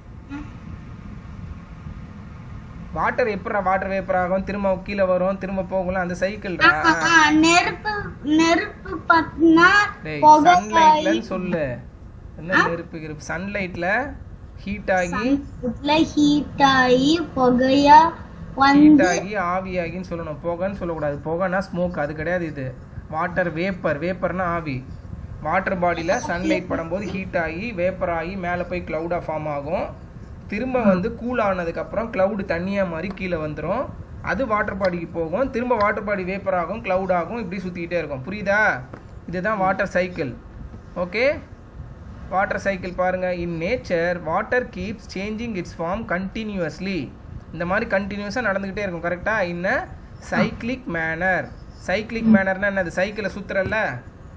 வாட்டர் எப்படா வாட்டர் வேப்பர் ஆகும் திரும்ப கீழே வரும் திரும்ப போகும்ல அந்த சைக்கிள்டா ஆ, ஆ, நெருப்பு நெருப்பு பார்த்தா டேய் புகை சன்லைட்லன்னு சொல்லு என்ன நெருப்பு கிருப்பு சன்லைட்ல ஹீட் ஆகி ஹீட் ஆகி புகையா வந்து ஹீட் ஆகி ஆவியாகின்னு சொல்லணும் புகைன்னு சொல்லக்கூடாது புகைனா ஸ்மோக் அது கிடையாது இது வாட்டர் வேப்பர் வேப்பர்னா ஆவி வாட்டர் பாடியில் சன்லைட் படும்போது ஹீட் ஆகி வேப்பர் ஆகி மேலே போய் க்ளவுடாக ஃபார்ம் ஆகும் திரும்ப வந்து கூல் ஆனதுக்கப்புறம் க்ளவுடு தண்ணியாக மாதிரி கீழே வந்துடும் அது வாட்டர் பாடிக்கு போகும் திரும்ப வாட்டர் பாடி வேப்பர் ஆகும் க்ளவுட் ஆகும் இப்படி சுற்றிக்கிட்டே இருக்கும் புரியுதா இதுதான் water cycle okay water cycle பாருங்க in nature water keeps changing its form continuously இந்த மாதிரி கண்டினியூஸாக நடந்துக்கிட்டே இருக்கும் கரெக்டாக இன்ன சைக்ளிக் மேனர் சைக்ளிக் மேனர்னா என்னது சைக்கிளை சுத்துறல்ல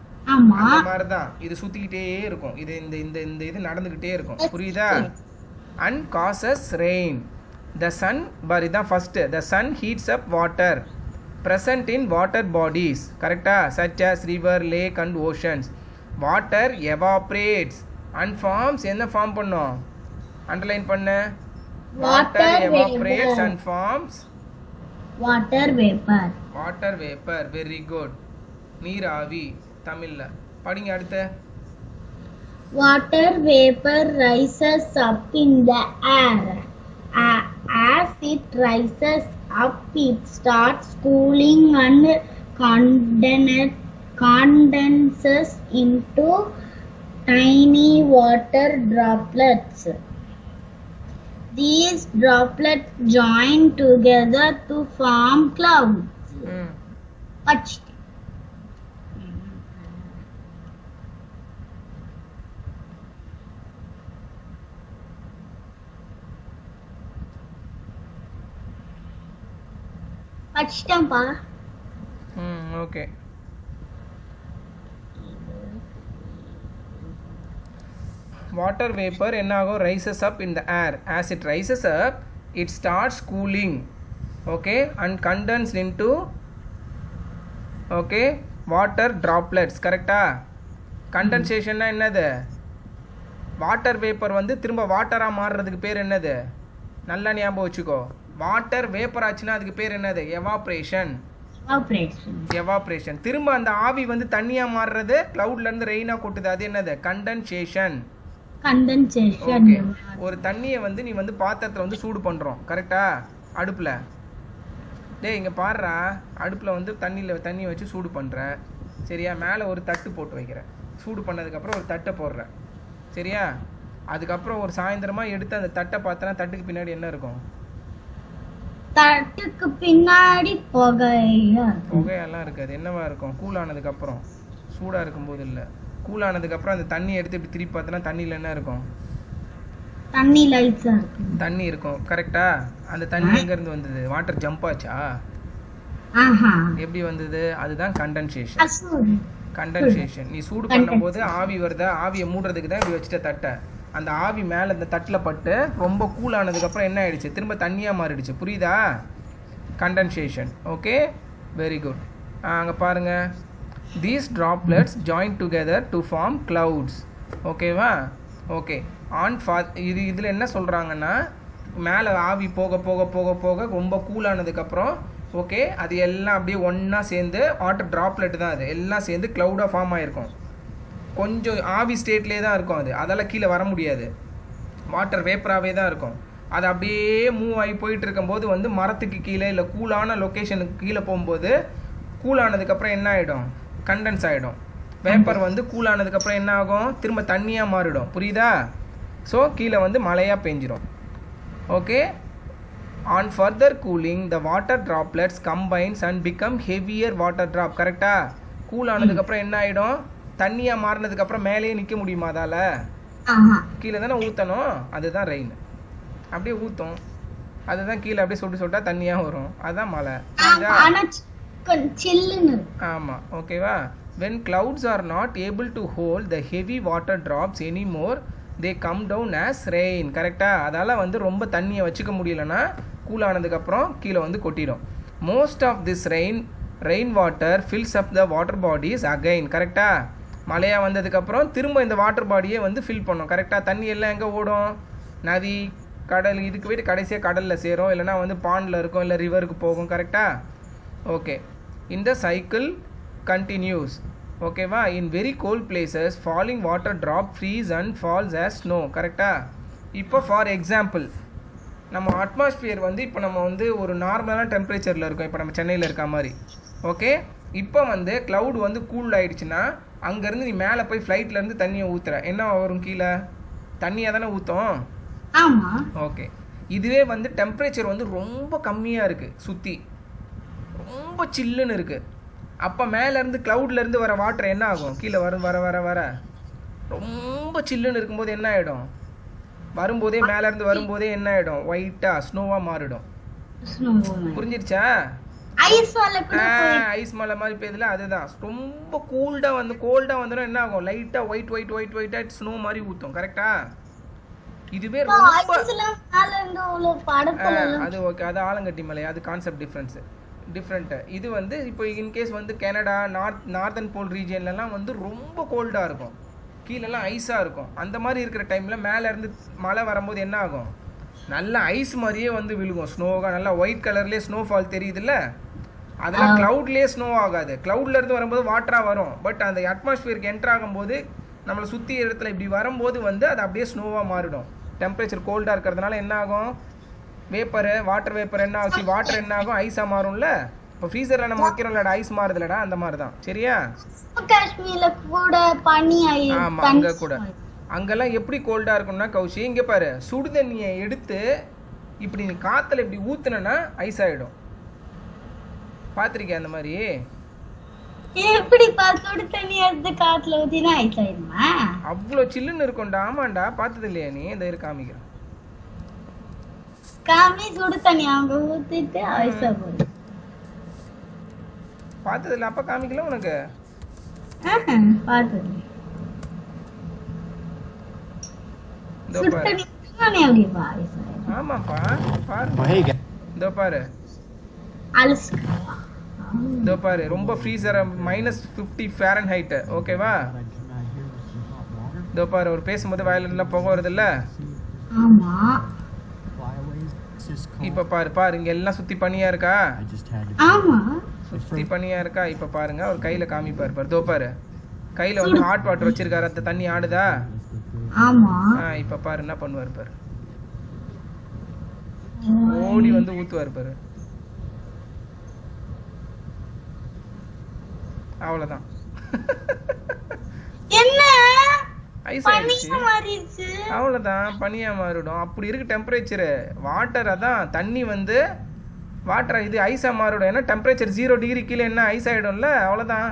ஆமா அந்த மாதிரி தான் இது சுற்றிக்கிட்டே இருக்கும் இது இந்த இந்த இந்த இது நடந்துக்கிட்டே இருக்கும் புரியுதா and causes rain the sun பார் இதான் first the sun heats up water present in water bodies கரெக்டா such as river lake and oceans water evaporates and forms என்ன ஃபார்ம் பண்ணும் அண்டர்லைன் பண்ண Water evaporates vapor. and forms water vapor water vapor very good நீராவி தமிழ்ல படிங்க அடுத்து water vapor rises up in the air A- as it rises up it starts cooling and condense- condenses into tiny water droplets these droplets join together to form clouds ம் படிச்சிட்டேன். படிச்சிட்டேன்ப்பா ம் okay water vapour என்ன ஆகும் rises up in the air as it rises up it starts cooling okay and condense into okay water droplets கரெக்டா கண்டன்சேஷன்னா என்னது water vapour வந்து திரும்ப வாட்டராக மாறுறதுக்கு பேர் என்னது நல்லா ஞாபகம் வச்சுக்கோ வாட்டர் வேப்பர் ஆச்சுன்னா அதுக்கு பேர் என்னது எவாப்ரேஷன் ஆப்ரேஷன் எவாப்ரேஷன் திரும்ப அந்த ஆவி வந்து தண்ணியா மாறுறது cloudல இருந்து ரெயினா கொட்டுது அது என்னது கண்டன்சேஷன் கண்டென்சேஷன் ஓகே ஒரு தண்ணியை வந்து நீ வந்து பாத்திரத்துல வந்து சூடு பண்றோம் கரெக்டா அடுப்புல டேய் இங்க பாருடா அடுப்புல வந்து தண்ணியில தண்ணி வச்சு சூடு பண்ற சரியா மேல ஒரு தட்டு போட்டு வைக்கிற சூடு பண்ணதுக்கு அப்புறம் ஒரு தட்டை போடுற சரியா அதுக்கப்புறம் ஒரு சாயந்தரமா எடுத்து அந்த தட்டை பார்த்தனா தட்டுக்கு பின்னாடி என்ன இருக்கும் தட்டுக்கு பின்னாடி புகையா இருக்கும். புகையெல்லாம் இருக்காது என்னவா இருக்கும் கூல் ஆனதுக்கு அப்புறம் சூடா இருக்கும்போது இல்ல கூல் ஆனதுக்கு அப்புறம் அந்த தண்ணி எடுத்து இப்படி திருப்பி பார்த்தனா தண்ணியில என்ன இருக்கும் தண்ணி லைட்ஸா இருக்கும் தண்ணி இருக்கும் கரெக்டா அந்த தண்ணி எங்க இருந்து வந்தது வாட்டர் ஜம்ப் ஆச்சா ஆஹா எப்படி வந்தது அதுதான் கண்டென்சேஷன் அசூர் கண்டென்சேஷன் நீ சூடு பண்ணும்போது ஆவி வருதா ஆவியை மூடுறதுக்கு தான் இப்படி வச்சுட்ட தட்டை அந்த ஆவி மேல இந்த தட்டுல பட்டு ரொம்ப கூல் ஆனதுக்கு அப்புறம் என்ன ஆயிடுச்சு திரும்ப தண்ணியா மாறிடுச்சு புரியுதா கண்டென்சேஷன் ஓகே வெரி குட் அங்க பாருங்க these droplets join together to form clouds ஓகேவா ஓகே ஆன் ஃபா இது இதில் என்ன சொல்கிறாங்கன்னா மேலே ஆவி போக போக போக போக ரொம்ப கூலானதுக்கப்புறம் ஓகே அது எல்லாம் அப்படியே ஒன்றா சேர்ந்து வாட்டர் ட்ராப்லெட் தான் அது எல்லாம் சேர்ந்து க்ளவுடாக ஃபார்ம் ஆயிருக்கும் கொஞ்சம் ஆவி ஸ்டேட்லேயே தான் இருக்கும் அது அதெல்லாம் கீழே வர முடியாது வாட்டர் வேப்பராகவே தான் இருக்கும் அது அப்படியே மூவ் ஆகி போயிட்டு இருக்கும்போது வந்து மரத்துக்கு கீழே இல்லை கூலான லொக்கேஷனுக்கு கீழே போகும்போது கூல் ஆனதுக்கப்புறம் என்ன ஆகிடும் கண்டென்ஸ் ஆகிடும் வேப்பர் வந்து கூல் ஆனதுக்கப்புறம் என்ன ஆகும் திரும்ப தண்ணியாக மாறிடும் புரியுதா ஸோ கீழே வந்து மழையாக பெஞ்சிரும் okay on further cooling the water droplets combines and become heavier water drop கரெக்டா கூல் ஆனதுக்கப்புறம் என்ன ஆகிடும் தண்ணியாக மாறினதுக்கப்புறம் மேலேயே நிற்க முடியுமா அதால் ஆஹா கீழே தானே ஊற்றணும் அதுதான் ரெயின் அப்படியே ஊற்றும் அதுதான் கீழே அப்படியே சொட்டு சொட்டா தண்ணியாக வரும் அதுதான் மழை புரியுதா ஆனா சி- கொஞ்சம் சில்லுன்னு இருக்கும் ஆமாம் ஓகேவா when clouds are not able to hold the heavy water drops anymore they come down as rain கரெக்டாக அதால் வந்து ரொம்ப தண்ணியை வச்சுக்க முடியலன்னா கூல் ஆனதுக்கப்புறம் கீழே வந்து கொட்டிடும் most of this rain rain water fills up the water bodies again கரெக்டாக மழையாக வந்ததுக்கப்புறம் திரும்ப இந்த வாட்டர் பாடியை வந்து ஃபில் பண்ணும் கரெக்டாக தண்ணி எல்லாம் எங்கே ஓடும் நதி கடல் இதுக்கு போயிட்டு கடைசியாக கடலில் சேரும் இல்லைனா வந்து பாண்டில் இருக்கும் இல்லை ரிவருக்கு போகும் கரெக்டாக ஓகே இந்த சைக்கிள் கண்டினியூஸ் ஓகேவா in very cold places falling water drop freeze and falls as snow கரெக்டா இப்போ ஃபார் எக்ஸாம்பிள் நம்ம அட்மாஸ்பியர் வந்து இப்போ நம்ம வந்து ஒரு நார்மலான டெம்பரேச்சரில் இருக்கோம் இப்போ நம்ம சென்னையில் இருக்க மாதிரி ஓகே இப்போ வந்து cloud வந்து கூல் ஆயிடுச்சுன்னா அங்கேருந்து நீ மேலே போய் flightல இருந்து தண்ணியை ஊற்றுற என்ன வரும் கீழே தண்ணியாக தானே ஊற்றும் ஆமா ஓகே இதுவே வந்து டெம்பரேச்சர் வந்து ரொம்ப கம்மியாக இருக்குது சுற்றி ரொம்ப சில்லுன்னு இருக்குது அப்போ மேலேருந்து இருந்து வர வாட்டர் என்ன ஆகும் கீழே வர வர வர வர ரொம்ப சில்லுன்னு இருக்கும்போது என்ன ஆகிடும் வரும்போதே மேலேருந்து வரும்போதே என்ன ஆகிடும் ஒயிட்டாக ஸ்னோவாக மாறிடும் புரிஞ்சிருச்சா ஐஸ் வால கூட போய் ஐஸ் மலை மாதிரி பெய்யுதுல அதுதான் ரொம்ப கூல்டாக வந்து கோல்டாக வந்துடும் என்ன ஆகும் லைட்டாக ஒயிட் ஒயிட் ஒயிட் ஒயிட்டாக ஸ்னோ மாதிரி ஊற்றும் கரெக்டா இதுவே ரொம்ப ஐஸ்லாம் மேல இருந்து உள்ள படத்துல ஆ, அது ஓகே அது ஆலங்கட்டி மலை அது கான்செப்ட் டிஃப்ரென்ஸு டிஃப்ரெண்ட்டு இது வந்து இப்போ இன்கேஸ் வந்து கனடா நார்த் நார்தன் போல் ரீஜியன்லலாம் வந்து ரொம்ப கோல்டாக இருக்கும் கீழெல்லாம் ஐஸாக இருக்கும் அந்த மாதிரி இருக்கிற டைமில் மேலே இருந்து மழை வரும்போது என்ன ஆகும் நல்ல ஐஸ் மாதிரியே வந்து விழுகும் ஸ்னோவாக நல்லா ஒயிட் கலர்லேயே ஸ்னோஃபால் தெரியுதுல்ல அதெல்லாம் க்ளவுட்லேயே ஸ்னோ ஆகாது க்ளவுட்ல இருந்து வரும்போது வாட்டராக வரும் பட் அந்த அட்மாஸ்பியருக்கு என்டர் ஆகும்போது நம்மளை சுற்றி இடத்துல இப்படி வரும்போது வந்து அது அப்படியே ஸ்னோவாக மாறிடும் டெம்பரேச்சர் கோல்டாக இருக்கிறதுனால என்ன ஆகும் வேப்பர் வாட்டர் வேப்பர் என்ன ஆச்சு வாட்டர் என்ன ஆகும் ஐஸாக மாறும்ல இப்போ ஃப்ரீசரில் நம்ம வைக்கிறோம்லடா ஐஸ் மாறுதுலடா அந்த மாதிரி தான் சரியா காஷ்மீர்ல கூட பனி ஐ ஆமா பனி அங்க கூட அங்கெல்லாம் எப்படி கோல்டா இருக்கும்னா கௌஷி இங்க பாரு சுடு தண்ணியை எடுத்து இப்படி நீ காத்துல இப்படி ஊத்துனனா ஐஸ் ஆயிடும் பாத்திருக்கியா அந்த மாதிரி எப்படி சுடு தண்ணி எடுத்து காத்துல ஊத்தினா ஐஸ் ஆயிடுமா அவ்வளோ சில்லுன்னு இருக்கும்டா ஆமாண்டா பார்த்தது இல்லையா நீ இந்த இரு காமிக்கிறேன் காமி சுடு தண்ணி அவங்க ஊத்திட்டு ஐஸ் ஆகும் பார்த்தது இல்லை அப்ப காமிக்கல உனக்கு பார்த்தது இதோ சுடு பாரு தண்ணி ஊத்தினா எப்படிப்பா ஐஸ் ஆயிடும் ஆமாப்பா பாரு Well, hey guys. இதோ பாரு அலசுக்கா இதோ பாரு ரொம்ப freezer minus fifty Fahrenheit ஓகேவா இதோ பாரு அவர் பேசும்போது வயலெல்லாம் புகை வருதுல்ல ஆமா இப்போ பாரு பாரு இங்க எல்லாம் சுத்தி பனியா இருக்கா I just had to. ஆமா சுத்தி பனியா இருக்கா இப்ப பாருங்க அவர் கையில காமிப்பாரு பாரு தோ பாரு கையில வந்து ஹாட் வாட்டர் வச்சிருக்காரு அந்த தண்ணி ஆடுதா ஆமா ஆ இப்ப பாரு என்ன பண்ணுவாரு பாரு ஓடி வந்து ஊத்துவாரு பாரு அவ்வளவுதான் என்ன ஐஸ் ஆயிடுச்சு பனியா மாறிடுச்சு அவ்வளவுதான் பனியா மாறிடும் அப்படி இருக்கு டெம்பரேச்சரு வாட்டர் அதான் தண்ணி வந்து வாட்டர் இது ஐஸா மாறிடும் ஏன்னா டெம்பரேச்சர் ஜீரோ டிகிரி கீழே என்ன ஐஸ் ஆயிடும்ல அவ்வளவுதான்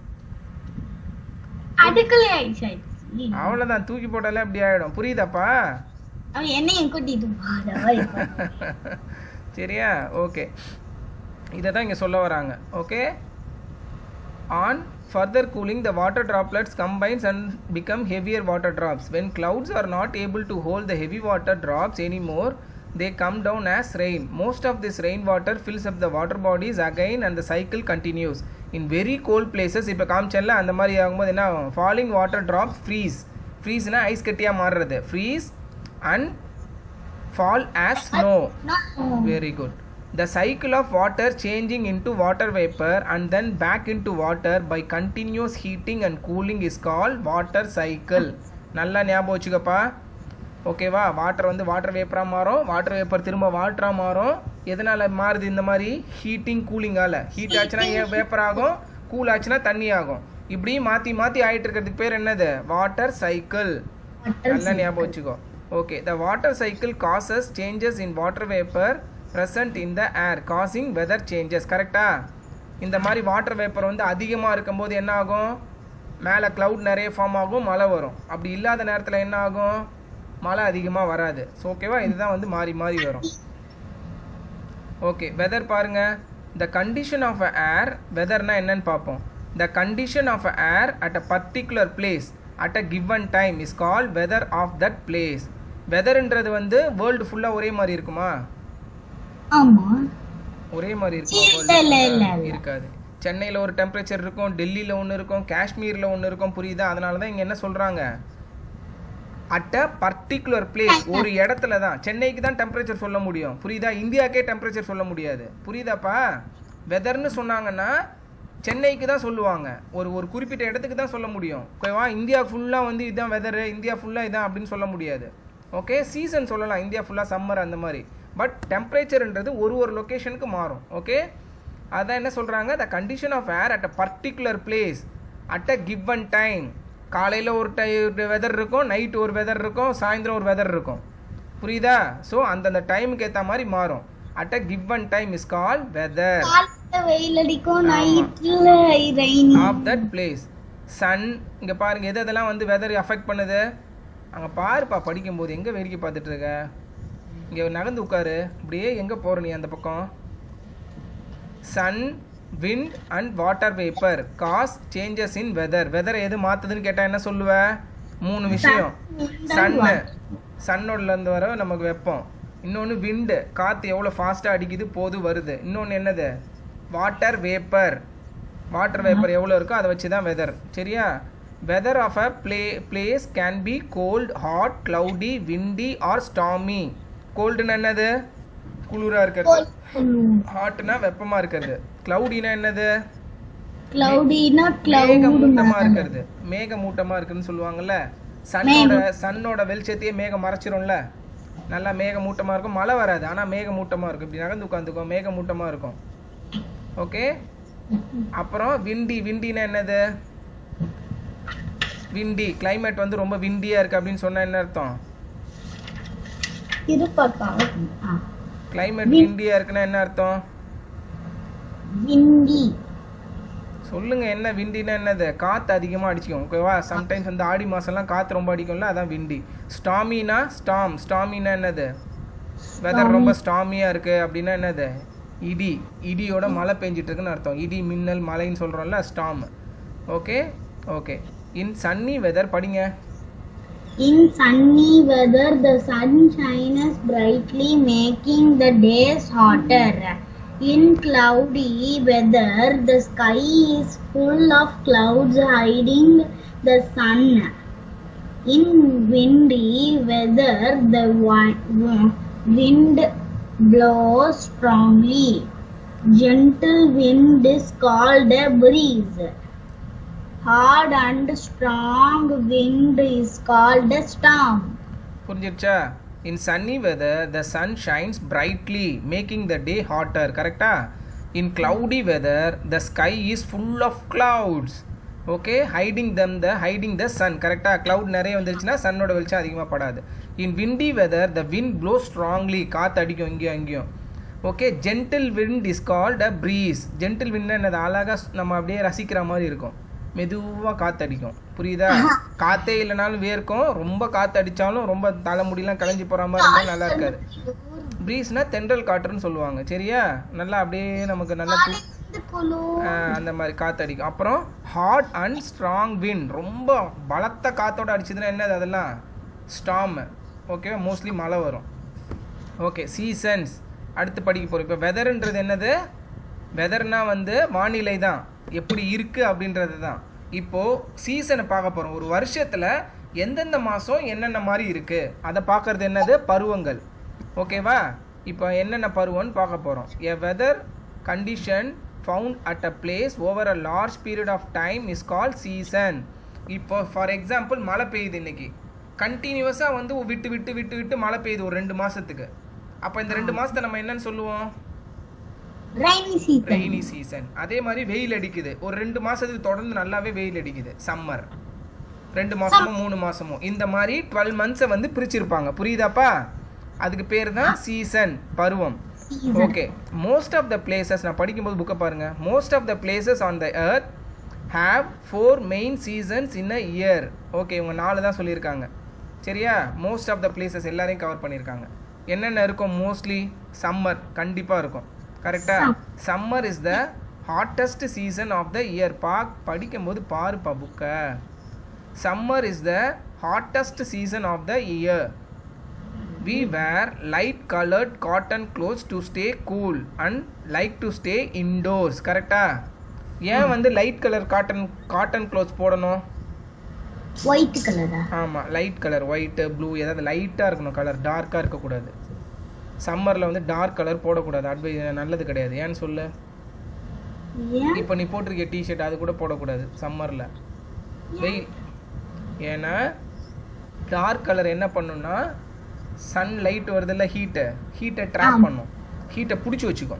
அதுக்குள்ளே ஐஸ் ஆயிடுச்சு அவ்வளவுதான் தூக்கி போட்டாலே அப்படி ஆயிடும் புரியுதாப்பா அவன் என்னையும் கூட்டிட்டு போடா சரியா ஓகே இதை தான் இங்கே சொல்ல வராங்க okay on further cooling the water droplets combines and become heavier water drops when clouds are not able to hold the heavy water drops anymore they come down as rain most of this rainwater fills up the water bodies again and the cycle continues in very cold places இப்போ காமிச்சேன்ல அந்த மாதிரி ஆகும்போது என்ன ஆகும் falling water drops freeze freeze-னா ice கட்டியாக மாறுறது freeze and fall as snow very good the cycle of water changing into water vapor and then back into water by continuous heating and cooling is called water cycle நல்லா ஞாபகம் வச்சுக்கப்பா ஓகேவா water வந்து water வேப்பராக மாறும் water vapour திரும்ப வாட்டராக மாறும் எதனால் மாறுது இந்த மாதிரி ஹீட்டிங் கூலிங்கால ஹீட் ஆச்சுன்னா ஏன் வேப்பர் ஆகும் கூல் ஆச்சுன்னா தண்ணி ஆகும் இப்படி மாற்றி மாற்றி ஆகிட்டு இருக்கிறதுக்கு பேர் என்னது வாட்டர் சைக்கிள் நல்லா ஞாபகம் வச்சுக்கோ okay the water cycle causes changes in water vapour present in the air causing weather changes கரெக்டா இந்த மாதிரி வாட்டர் வேப்பர் வந்து அதிகமாக இருக்கும்போது என்ன ஆகும் மேலே cloud நிறைய ஃபார்ம் ஆகும் மழை வரும் அப்படி இல்லாத நேரத்தில் என்ன ஆகும் மழை அதிகமாக வராது ஸோ ஓகேவா இதுதான் வந்து மாறி மாறி வரும் ஓகே வெதர் பாருங்க த கண்டிஷன் ஆஃப் அ ஏர் வெதர்னா என்னன்னு பார்ப்போம் the condition of a air at a particular place at a given time is call weather of that place வெதர்ன்றது வந்து வேர்ல்டு ஃபுல்லாக ஒரே மாதிரி இருக்குமா ஆமா ஒரே மாதிரி இல்ல, இருக்குமா இல்ல, world இல்ல, full-ஆ? இல்ல. இருக்காது சென்னையில் ஒரு டெம்பரேச்சர் இருக்கும் டெல்லியில் ஒன்று இருக்கும் காஷ்மீரில் ஒன்று இருக்கும் புரியுதா அதனால தான் இங்கே என்ன சொல்கிறாங்க அட் அ பர்டிகுலர் பிளேஸ் ஒரு இடத்துல தான் சென்னைக்கு தான் டெம்பரேச்சர் சொல்ல முடியும் புரியுதா இந்தியாக்கே டெம்பரேச்சர் சொல்ல முடியாது புரியுதாப்பா வெதர்னு சொன்னாங்கன்னா சென்னைக்கு தான் சொல்லுவாங்க ஒரு ஒரு குறிப்பிட்ட இடத்துக்கு தான் சொல்ல முடியும் ஓகேவா இந்தியா ஃபுல்லாக வந்து இதுதான் வெதரு இந்தியா ஃபுல்லாக இதான் அப்படின்னு சொல்ல முடியாது ஓகே சீசன் சொல்லலாம் இந்தியா ஃபுல்லாக சம்மர் அந்த மாதிரி பட் டெம்பரேச்சர்ன்றது ஒரு ஒரு லொக்கேஷனுக்கு மாறும் ஓகே அதான் என்ன சொல்கிறாங்க the condition of air at a particular place at a given time காலையில் ஒரு டை வெதர் இருக்கும் நைட் ஒரு வெதர் இருக்கும் சாயந்தரம் ஒரு வெதர் இருக்கும் புரியுதா ஸோ அந்தந்த டைமுக்கு ஏற்ற மாதிரி மாறும் at a given time is call weather காலையில வெயில் அடிக்கும் ஆமா. நைட்ல rainy of that place sun இங்கே பாருங்க எது எதெல்லாம் வந்து வெதர் அஃபெக்ட் பண்ணுது அங்கே பாருப்பா படிக்கும்போது எங்கே வேடிக்கை பார்த்துட்டு இருக்க இங்கே நகர்ந்து உட்காரு அப்படியே எங்கே போகிற நீ அந்த பக்கம் sun wind and water vapour causes changes in weather weather எது மாற்றுதுன்னு கேட்டால் என்ன சொல்லுவ மூணு விஷயம் சன்னு சன்னோடலேருந்து வர நமக்கு வெப்பம் இன்னொன்று விண்டு காற்று எவ்வளோ ஃபாஸ்ட்டாக அடிக்குது போது வருது இன்னொன்று என்னது வாட்டர் வேப்பர் வாட்டர் வேப்பர் எவ்வளோ இருக்கோ அதை வச்சு தான் வெதர் சரியா வெதர் ஆஃப் அ பிளே place can be cold hot cloudy windy or stormy கோல்டுன்னு என்னது குளிராக இருக்கிறது ஹாட்னா வெப்பமாக இருக்கிறது க்ளவுடினா என்னது cloudyனா மேகமூட்டமா cloud இருக்கிறது மேகமூட்டமா இருக்குன்னு சொல்லுவாங்கல்ல சன்னோட சன்னோட வெளிச்சத்தையே மேகம் மறைச்சிரும்ல நல்லா மேகமூட்டமா இருக்கும் மழை வராது ஆனா மேகமூட்டமா இருக்கும் இப்படி நகர்ந்து உட்காந்துக்கும் மேகமூட்டமா இருக்கும் ஓகே அப்புறம் விண்டி விண்டினா என்னது விண்டி climate வந்து ரொம்ப விண்டியா இருக்கு அப்படின்னு சொன்னா என்ன அர்த்தம் இருப்பாப்பா climate விண்டியா இருக்குன்னா என்ன அர்த்தம் விண்டி சொல்லுங்க என்ன விண்டினா என்னது காத்து அதிகமா அடிச்சுக்கும் ஓகேவா சம்டைம்ஸ் வந்து ஆடி மாசம்லாம் காத்து ரொம்ப அடிக்கும்ல அதான் விண்டி ஸ்டாமினா ஸ்டாம் ஸ்டாமினா என்னது வெதர் ரொம்ப ஸ்டாமியா இருக்கு அப்படின்னா என்னது இடி இடியோட மழை பெஞ்சிட்டு இருக்குன்னு அர்த்தம் இடி மின்னல் மழைன்னு சொல்றோம்ல storm okay okay in sunny weather படிங்க In sunny weather, the sun shines brightly, making the days hotter. In cloudy weather, the sky is full of clouds hiding the sun. In windy weather, the wi- w- wind blows strongly. Gentle wind is called a breeze. Hard and strong wind is called a storm. புரிஞ்சிருச்சா in sunny weather the sun shines brightly making the day hotter கரெக்டா in cloudy weather the sky is full of clouds okay hiding them the hiding the sun கரெக்டாக cloud நிறைய வந்துருச்சுன்னா சன்னோட வெளிச்சம் அதிகமாக படாது in windy weather the wind blows strongly காற்று அடிக்கும் இங்கேயும் அங்கேயும் okay gentle wind is called a breeze gentle wind என்னது அழகாக நம்ம அப்படியே ரசிக்கிற மாதிரி இருக்கும் மெதுவாக காற்றடிக்கும் புரியுதா காத்தே இல்லைனாலும் வேர்க்கும் ரொம்ப காற்று அடித்தாலும் ரொம்ப தலைமுடியெல்லாம் கலைஞ்சு போகிற மாதிரி இருந்தால் நல்லா இருக்காது ப்ரீஸ்னா தென்றல் காற்றுன்னு சொல்லுவாங்க சரியா நல்லா அப்படியே நமக்கு நல்லா தூ- ஆஹ் அந்த மாதிரி காற்றடிக்கும் அப்புறம் ஹாட் அண்ட் ஸ்ட்ராங் wind ரொம்ப பலத்த காத்தோட அடிச்சதுன்னா என்னது அதெல்லாம் ஸ்டாம் ஓகேவா மோஸ்ட்லி மழை வரும் ஓகே சீசன்ஸ் அடுத்து படிக்க போகிறோம் இப்போ வெதர்ன்றது என்னது வெதர்னா வந்து வானிலை தான் எப்படி இருக்கு அப்படின்றது தான் இப்போ சீசனை பார்க்க போகிறோம் ஒரு வருஷத்தில் எந்தெந்த மாதம் என்னென்ன மாதிரி இருக்கு அதை பார்க்கறது என்னது பருவங்கள் ஓகேவா இப்போ என்னென்ன பருவம்னு பார்க்க போகிறோம் a weather condition found at a place over a large period of time is call season இப்போ ஃபார் எக்ஸாம்பிள் மழை பெய்யுது இன்னைக்கு கண்டினியூஸாக வந்து விட்டு விட்டு விட்டு விட்டு மழை பெய்யுது ஒரு ரெண்டு மாதத்துக்கு அப்போ இந்த ரெண்டு மாதத்தை நம்ம என்னன்னு சொல்லுவோம் Rainy season. ரெய்னி சீசன் அதே மாதிரி வெயில் அடிக்குது ஒரு ரெண்டு மாசத்துக்கு தொடர்ந்து நல்லாவே வெயில் அடிக்குது சம்மர் ரெண்டு மாசமும் மூணு மாசமும் இந்த மாதிரி டுவெல் மந்த்ஸை வந்து பிரிச்சிருப்பாங்க புரியுதாப்பா அதுக்கு பேர் தான் சீசன் பருவம் Season. Okay most of the places நான் படிக்கும்போது புக்கை பாருங்க most of the places on the earth have four main seasons in a year okay இவங்க நாலு தான் சொல்லியிருக்காங்க சரியா மோஸ்ட் ஆஃப் த பிளேசஸ் எல்லாரையும் கவர் பண்ணியிருக்காங்க என்னென்ன இருக்கும் மோஸ்ட்லி சம்மர் கண்டிப்பாக இருக்கும் கரெக்டா summer is the hottest season of the year பாக் படிக்கும்போது பாருப்பா புக்கை summer is the hottest season of the year we wear light colored cotton clothes to stay cool and like to stay indoors கரெக்டா ஏன் வந்து light colour cotton cotton clothes போடணும் White color. ஆ? ஆமாம் லைட் கலர் ஒயிட்டு ப்ளூ ஏதாவது லைட்டாக இருக்கணும் colour டார்க்காக இருக்கக்கூடாது சம்மரில் வந்து டார்க் கலர் போடக்கூடாது அட்வை நல்லது கிடையாது ஏன்னு சொல்லு ஏன் இப்போ நீ போட்டிருக்க டிஷர்ட் அது கூட போடக்கூடாது சம்மரில் வெயில் ஏன்னா டார்க் கலர் என்ன பண்ணுன்னா சன் லைட் வருதுல்ல ஹீட்டை ஹீட்டை ட்ராப் பண்ணும் ஹீட்டை பிடிச்சி வச்சுக்கும்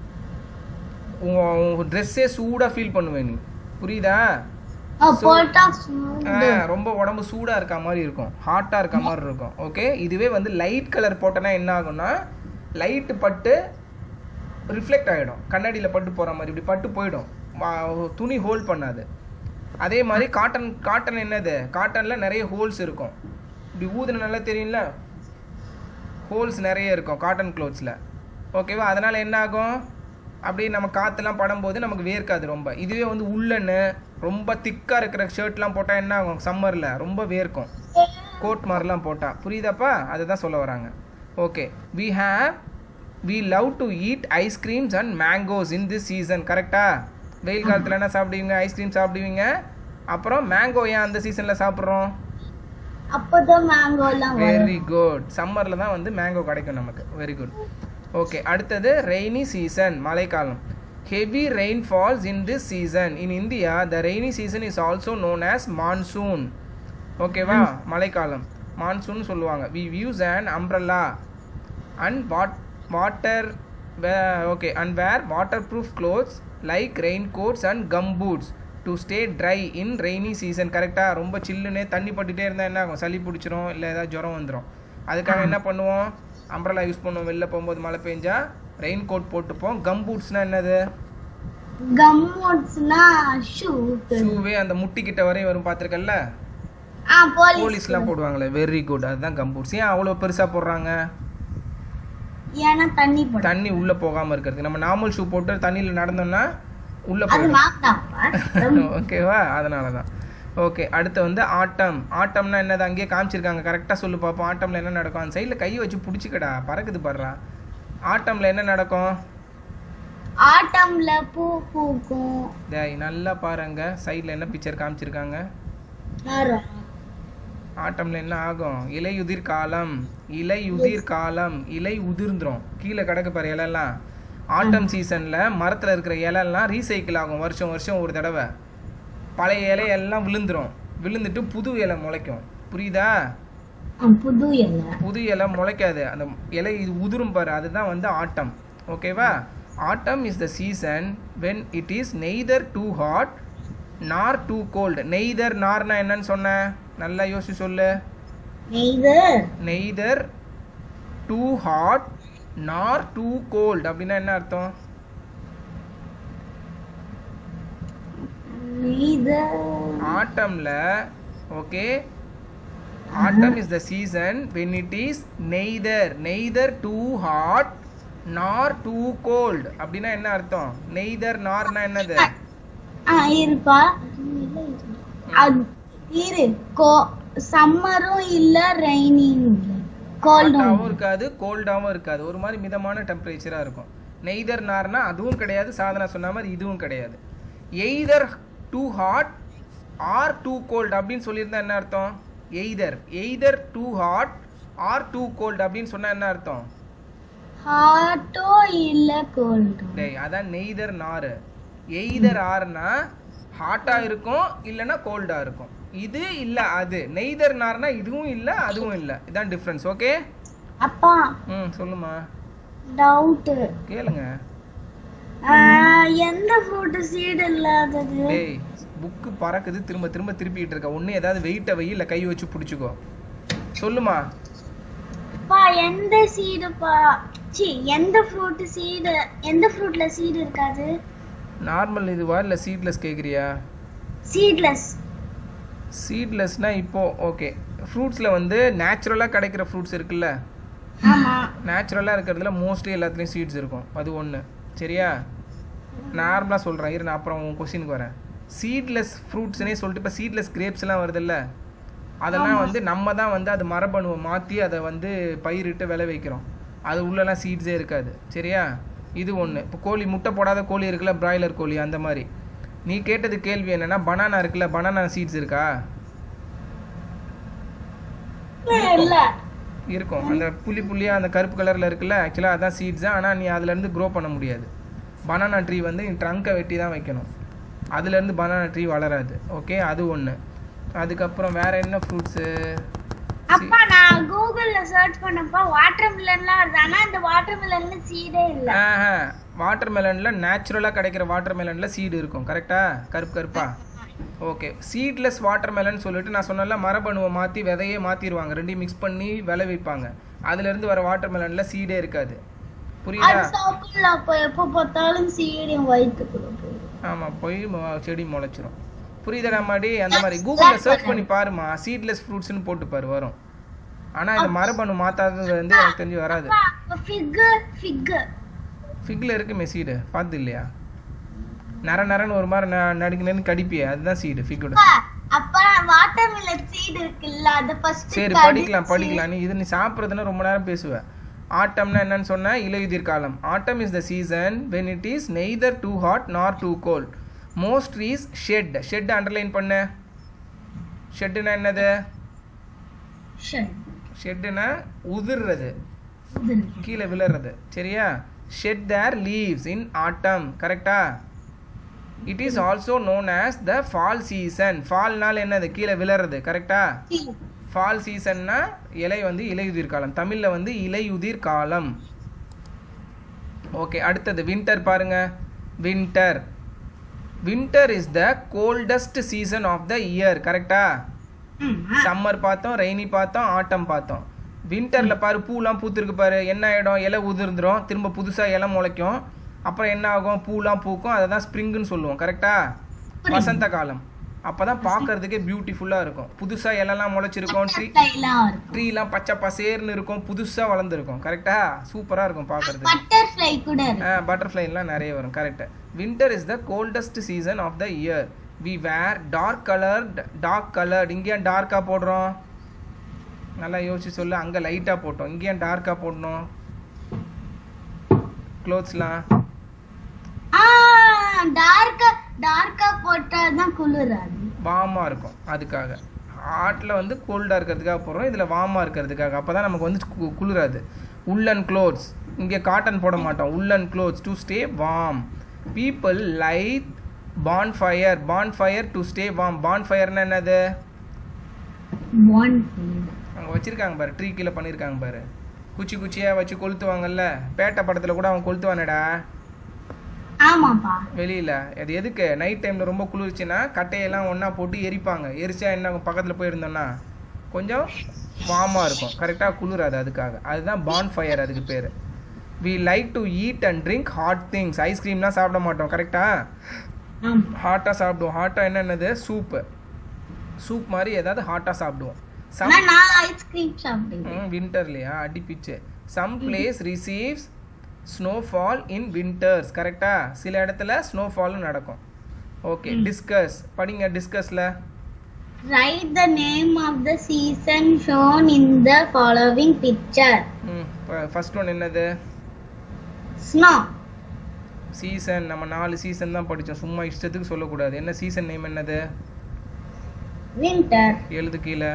உன் ட்ரெஸ்ஸே சூடாக ஃபீல் பண்ணுவேன் நீ புரியுதா Oh, போட்டா ஆ, சூடு. ரொம்ப உடம்பு சூடாக இருக்க மாதிரி இருக்கும் ஹாட்டாக இருக்க மாதிரி இருக்கும் ஓகே இதுவே வந்து லைட் கலர் போட்டோன்னா என்ன ஆகும்னா லைட்டு பட்டு ரிஃப்ளெக்ட் ஆகிடும் கண்ணாடியில் பட்டு போகிற மாதிரி இப்படி பட்டு போயிடும் வா- துணி ஹோல்ட் பண்ணாது அதே மாதிரி காட்டன் காட்டன் என்னது காட்டனில் நிறைய ஹோல்ஸ் இருக்கும் இப்படி ஊதுன நல்லா தெரியும்ல ஹோல்ஸ் நிறைய இருக்கும் காட்டன் க்ளோத்ஸில் ஓகேவா அதனால் என்ன ஆகும் அப்படியே நம்ம காற்றுலாம் படும்போது நமக்கு வேர்க்காது ரொம்ப இதுவே வந்து உள்ளன்னு ரொம்ப திக்காக இருக்கிற ஷர்ட்லாம் போட்டால் என்ன ஆகும் சம்மரில் ரொம்ப வேர்க்கும் கோட் மாதிரிலாம் போட்டா புரியுதாப்பா அதை தான் சொல்ல வராங்க okay we have we love to eat ice creams and mangoes in this season கரெக்டா வெயில் காலத்தில் என்ன சாப்பிடுவீங்க ஐஸ்கிரீம் சாப்பிடுவீங்க அப்புறம் மேங்கோ ஏன் அந்த சீசனில் சாப்பிட்றோம் அப்பதான் மேங்கோ எல்லாம் வரும் வெரி குட் சம்மரில் தான் வந்து மேங்கோ கிடைக்கும் நமக்கு வெரி குட் ஓகே அடுத்தது ரெய்னி சீசன் மழைக்காலம் heavy rain falls in this season in India the rainy season is also known as monsoon ஓகேவா மழைக்காலம் மான்சூன் சொல்லுவாங்க we use and umbrella and what water okay and wear waterproof clothes like rain coats and gum boots to stay dry in rainy season கரெக்டாக ரொம்ப சில்லுன்னு தண்ணி பட்டுட்டே இருந்தால் என்ன ஆகும் சளி பிடிச்சிரும் இல்லை ஏதாவது ஜுரம் வந்துடும் அதுக்காக என்ன பண்ணுவோம் அம்ப்ரல்லா யூஸ் பண்ணுவோம் வெளில போகும்போது மழை பெஞ்சா ரெயின் கோட் போட்டுப்போம் கம் பூட்ஸ்னால் என்னது கம்மோட்ஸ்னா ஷூட் ஷூவே அந்த முட்டிக்கிட்ட வரையும் வரும் பார்த்துருக்கல்ல ஆ போலீஸ் போலீஸ்லாம் போடுவாங்களே வெரி குட் அதுதான் கம் பூட்ஸ் ஏன் அவ்வளோ பெருசாக போடுறாங்க ஏன்னா தண்ணி படும் தண்ணி உள்ளே போகாமல் இருக்கிறது நம்ம நார்மல் ஷூ போட்டு தண்ணியில் நடந்தோம்னா உள்ளே அது போயிடும் மாத்தாப்பா ஓகேவா அதனால தான் ஓகே அடுத்து வந்து ஆட்டம் ஆட்டம்னா என்னது அங்கேயே காமிச்சிருக்காங்க கரெக்டாக சொல்லு பார்ப்போம் ஆட்டமில் என்ன நடக்கும் அந்த சைடில் கையை வச்சு பிடிச்சிக்கடா பறக்குது பாடுறா ஆட்டமில் என்ன நடக்கும் ஆட்டம்ல பூ பூக்கும் டேய் நல்லா பாருங்க சைடில் என்ன பிக்சர் காமிச்சிருக்காங்க மரம். ஆட்டம்ல என்ன ஆகும் இலையுதிர் காலம் இலையுதிர் காலம் இலை உதிர்ந்துரும் கீழே கிடக்கு பாரு இலையெல்லாம் ஆட்டம் சீசன்ல மரத்துல இருக்கிற இலையெல்லாம் ரீசைக்கிள் ஆகும் வருஷம் வருஷம் ஒரு தடவை பழைய இலையெல்லாம் விழுந்துரும் விழுந்துட்டு புது இலை முளைக்கும் புரியுதா ஆ, புது இலை புது இலை முளைக்காது அந்த இலை இது உதிரும் பாரு அதுதான் வந்து ஆட்டம் ஓகேவா autumn is the season when it is neither too hot nor too cold neither நார்னா என்னன்னு சொன்னேன் நல்லா யோசிச்சு சொல்லு இது neither too hot nor too cold அப்படின்னா என்ன அர்த்தம் இது ஆட்டம்ல okay autumn is the season when it is neither neither too hot nor too cold அப்படின்னா என்ன அர்த்தம் நெய்தர் நார்னா என்னது ஆ இருப்பா அது இரு கோ சம்மரும் இல்ல ரெய்னிங் இல்ல கோல்டும் ஹாட்டாவும் இருக்காது கோல்டாவும் இருக்காது ஒரு மாதிரி மிதமான டெம்பரேச்சரா இருக்கும் நெய்தர் நார்னா அதுவும் கிடையாது சாதனா சொன்ன மாதிரி இதுவும் கிடையாது either too hot or too cold அப்படின்னு சொல்லியிருந்தா என்ன அர்த்தம் either either too hot or too cold அப்படின்னு சொன்னா என்ன அர்த்தம் ஹாட்டோ இல்ல கோல்டும் டேய் அதான் நெய்தர் நார் எய்தர் ஆர்னா ஹாட்டா இருக்கும் இல்லைன்னா கோல்டா இருக்கும் இது இல்ல அது நெய்தர் நார்னா இதுவும் இல்ல அதுவும் இல்ல இதான் டிஃபரன்ஸ் ஓகே அப்பா ம் சொல்லுமா டவுட் கேளுங்க எந்த ஃப்ரூட் சீடு இல்லாதது டேய் புக்கு பறக்குது திரும்ப திரும்ப திருப்பிட்டு இருக்க ஒண்ணு ஏதாவது வெயிட்ட வை இல்ல கை வச்சு பிடிச்சிக்கோ சொல்லுமா பா எந்த சீடுப்பா சி எந்த ஃப்ரூட் சீடு எந்த ஃப்ரூட்ல சீடு இருக்காது நார்மல் இதுவா இல்ல சீட்லெஸ் கேக்குறியா சீட்லெஸ் சீட்லெஸ்னா இப்போ ஓகே ஃப்ரூட்ஸ்ல வந்து நேச்சுரலா கிடைக்கிற ஃப்ரூட்ஸ் இருக்குல்ல ஆமா நேச்சுரலாக இருக்கிறதுல மோஸ்ட்லி எல்லாத்துலேயும் சீட்ஸ் இருக்கும் அது ஒன்று சரியா நார்மலாக சொல்கிறேன் இரு நான் அப்புறம் உன் கொஸ்டினுக்கு வரேன் சீட்லெஸ் ஃப்ரூட்ஸ்னே சொல்லிட்டு இப்போ சீட்லெஸ் கிரேப்ஸ்லாம் வருதுல்ல அதெல்லாம் வந்து நம்ம தான் வந்து அது மரபணுவை மாற்றி அதை வந்து பயிரிட்டு விளை வைக்கிறோம் அது உள்ளலாம் சீட்ஸே இருக்காது சரியா இது ஒன்று இப்போ கோழி முட்டை போடாத கோழி இருக்குல்ல பிராய்லர் கோழி அந்த மாதிரி நீ கேட்டது கேள்வி என்னன்னா பனானா இருக்குல்ல பனானா சீட்ஸ் இருக்கா இல்ல இருக்கும் அந்த புள்ளி புள்ளியா அந்த கருப்பு கலர்ல இருக்குல்ல ஆக்சுவலாக அதான் சீட்ஸ் தான் ஆனால் நீ அதுல இருந்து க்ரோ பண்ண முடியாது பனானா ட்ரீ வந்து நீ ட்ரங்கை வெட்டி தான் வைக்கணும் அதுல இருந்து பனானா ட்ரீ வளராது ஓகே அது ஒன்று அதுக்கப்புறம் வேற என்ன ஃப்ரூட்ஸு அப்பா நான் கூகுள்ல சர்ச் பண்ணப்ப வாட்டர் மிலன்லாம் வருது ஆனா அந்த வாட்டர் மிலன்ல சீடே இல்ல வாட்டர் மெலனில் நேச்சுரலாக கிடைக்கிற வாட்டர் மெலனில் சீடு இருக்கும் கரெக்டா கருப்பு கருப்பா ஓகே சீட்லெஸ் வாட்டர் மெலன் சொல்லிட்டு நான் சொன்னல மரபணுவை மாற்றி விதையே மாற்றிடுவாங்க ரெண்டையும் மிக்ஸ் பண்ணி விளை வைப்பாங்க அதுலேருந்து வர வாட்டர் மெலனில் சீடே இருக்காது புரியுதா அது சாப்பிடல அப்ப எப்ப பார்த்தாலும் சீடையும் வயிற்றுக்குள்ள போயிடும் ஆமாம் போய் மொ- செடி முளைச்சிரும் புரியுதா மாடி அந்த மாதிரி கூகுளில் சர்ச் பண்ணி பாருமா சீட்லெஸ் ஃப்ரூட்ஸ்னு போட்டு பாரு வரும் ஆனால் இந்த மரபணு மாற்றாதது வந்து எனக்கு தெரிஞ்சு வராது ஃபிக் ஃபிக் ஃபிக்கில் இருக்குமே சீடு பார்த்து இல்லையா நர நரன்னு ஒரு மாதிரி ந- நடுக்கு நடுக்கு கடிப்பியே அதுதான் சீடு ஃபிக்கோட அப்பா வாட்டர்மெலன் சீட் இருக்குல்ல அத ஃபர்ஸ்ட் சரி படிக்கலாம் படிக்கலாம் நீ இது நீ சாப்பிட்றதுன்னா ரொம்ப நேரம் பேசுவ ஆட்டம்னா என்னன்னு சொன்னா இலையுதிர் காலம் autumn is the season when it is neither too hot nor too cold most trees shed shed underline பண்ணு ஷெட்டுனா என்னது ஷெட்டுனா உதிர்றது கீழே விழுறது சரியா shed their leaves in autumn கரெக்டா it is also known as the fall season ஃபால்னால் என்னது கீழே விழுறது கரெக்டா ஃபால் சீசன்னா இலை வந்து இலையுதிர் காலம் தமிழில் வந்து இலையுதிர் காலம் ஓகே அடுத்தது வின்டர் பாருங்க winter winter is the coldest season of the year கரெக்டா சம்மர் பார்த்தோம் ரெய்னி பார்த்தோம் ஆட்டம் பார்த்தோம் வின்டர்ல பாரு பூலாம் பூத்திருக்கு பாரு என்ன ஆயிடும் இலை உதிர்ந்துரும் திரும்ப புதுசா இலை முளைக்கும் அப்புறம் என்ன ஆகும் பூலாம் பூக்கும் அதை தான் ஸ்ப்ரிங்குன்னு சொல்லுவோம் கரெக்டா வசந்த காலம் அப்பதான் பார்க்கிறதுக்கே பியூட்டிஃபுல்லா இருக்கும் புதுசா இலைலாம் முளைச்சிருக்கும் ட்ரீ ட்ரீலாம் பச்சை பசேர்னு இருக்கும் புதுசா வளர்ந்துருக்கும் கரெக்டா சூப்பரா இருக்கும் பார்க்கிறதுக்கு பட்டர்ஃப்ளை கூட இருக்கு பட்டர்ஃப்ளைலாம் நிறைய வரும் correct winter is the coldest season of the year we wear dark coloured dark coloured இங்கே ஏன் டார்க்காக போடுறோம் நல்லா யோசிச்சு சொல்லு அங்கே லைட்டாக போட்டோம் இங்கே ஏன் டார்க்காக போடணும் க்ளோத்ஸ்லாம் ஆ டார்க்கா டார்க்கா போட்டா தான் குளிராது வார்மாக இருக்கும் அதுக்காக ஹாட்டில் வந்து கோல்டாக இருக்கிறதுக்காக போடுறோம் இதில் வார்மாக இருக்கிறதுக்காக அப்போ தான் நமக்கு வந்து கு- குளிராது உள்ளன் க்ளோத்ஸ் இங்கே காட்டன் போட மாட்டோம் woollen clothes to stay warm people light bonfire bonfire to stay warm பான் ஃபயர்னா என்னது ஒன் அங்கே வச்சிருக்காங்க பாரு ட்ரீ கீழே பண்ணியிருக்காங்க பாரு குச்சி குச்சியாக வச்சு கொளுத்துவாங்கல்ல பேட்டை படத்தில் கூட அவன் கொளுத்துவானடா ஆமாப்பா வெளியில் அது எதுக்கு நைட் டைமில் ரொம்ப குளிர்ச்சுன்னா கட்டையெல்லாம் ஒன்றா போட்டு எரிப்பாங்க எரிச்சா என்ன பக்கத்தில் போயிருந்தோன்னா கொஞ்சம் வார்மாக இருக்கும் கரெக்டாக குளிராது அதுக்காக அதுதான் பான் ஃபயர் அதுக்கு பேர் we like to eat and drink hot things ஐஸ்கிரீம்லாம் சாப்பிட மாட்டோம் கரெக்டாக ஆமா ஹாட்டாக சாப்பிடுவோம் ஹாட்டாக என்னென்னது சூப்பு சூப் மாதிரி ஏதாவது ஹாட்டாக சாப்பிடுவோம் சம் ஆனா நான் ஐஸ்கிரீம் சாப்பிடுவேன் வின்டர்லையா அடி பிச்சு some places receives snowfall in winters கரெக்டா சில இடத்துல ஸ்னோஃபாலும் நடக்கும் ஓகே டிஸ்கஸ் படிங்க டிஸ்கஸில் Write the name of the season shown in the following picture. First one என்னது Snow. சீசன் நம்ம நாலு சீசன் தான் படித்தோம் சும்மா இஷ்டத்துக்கு சொல்லக்கூடாது என்ன சீசன் நேம் என்னது Winter. எழுது கீழே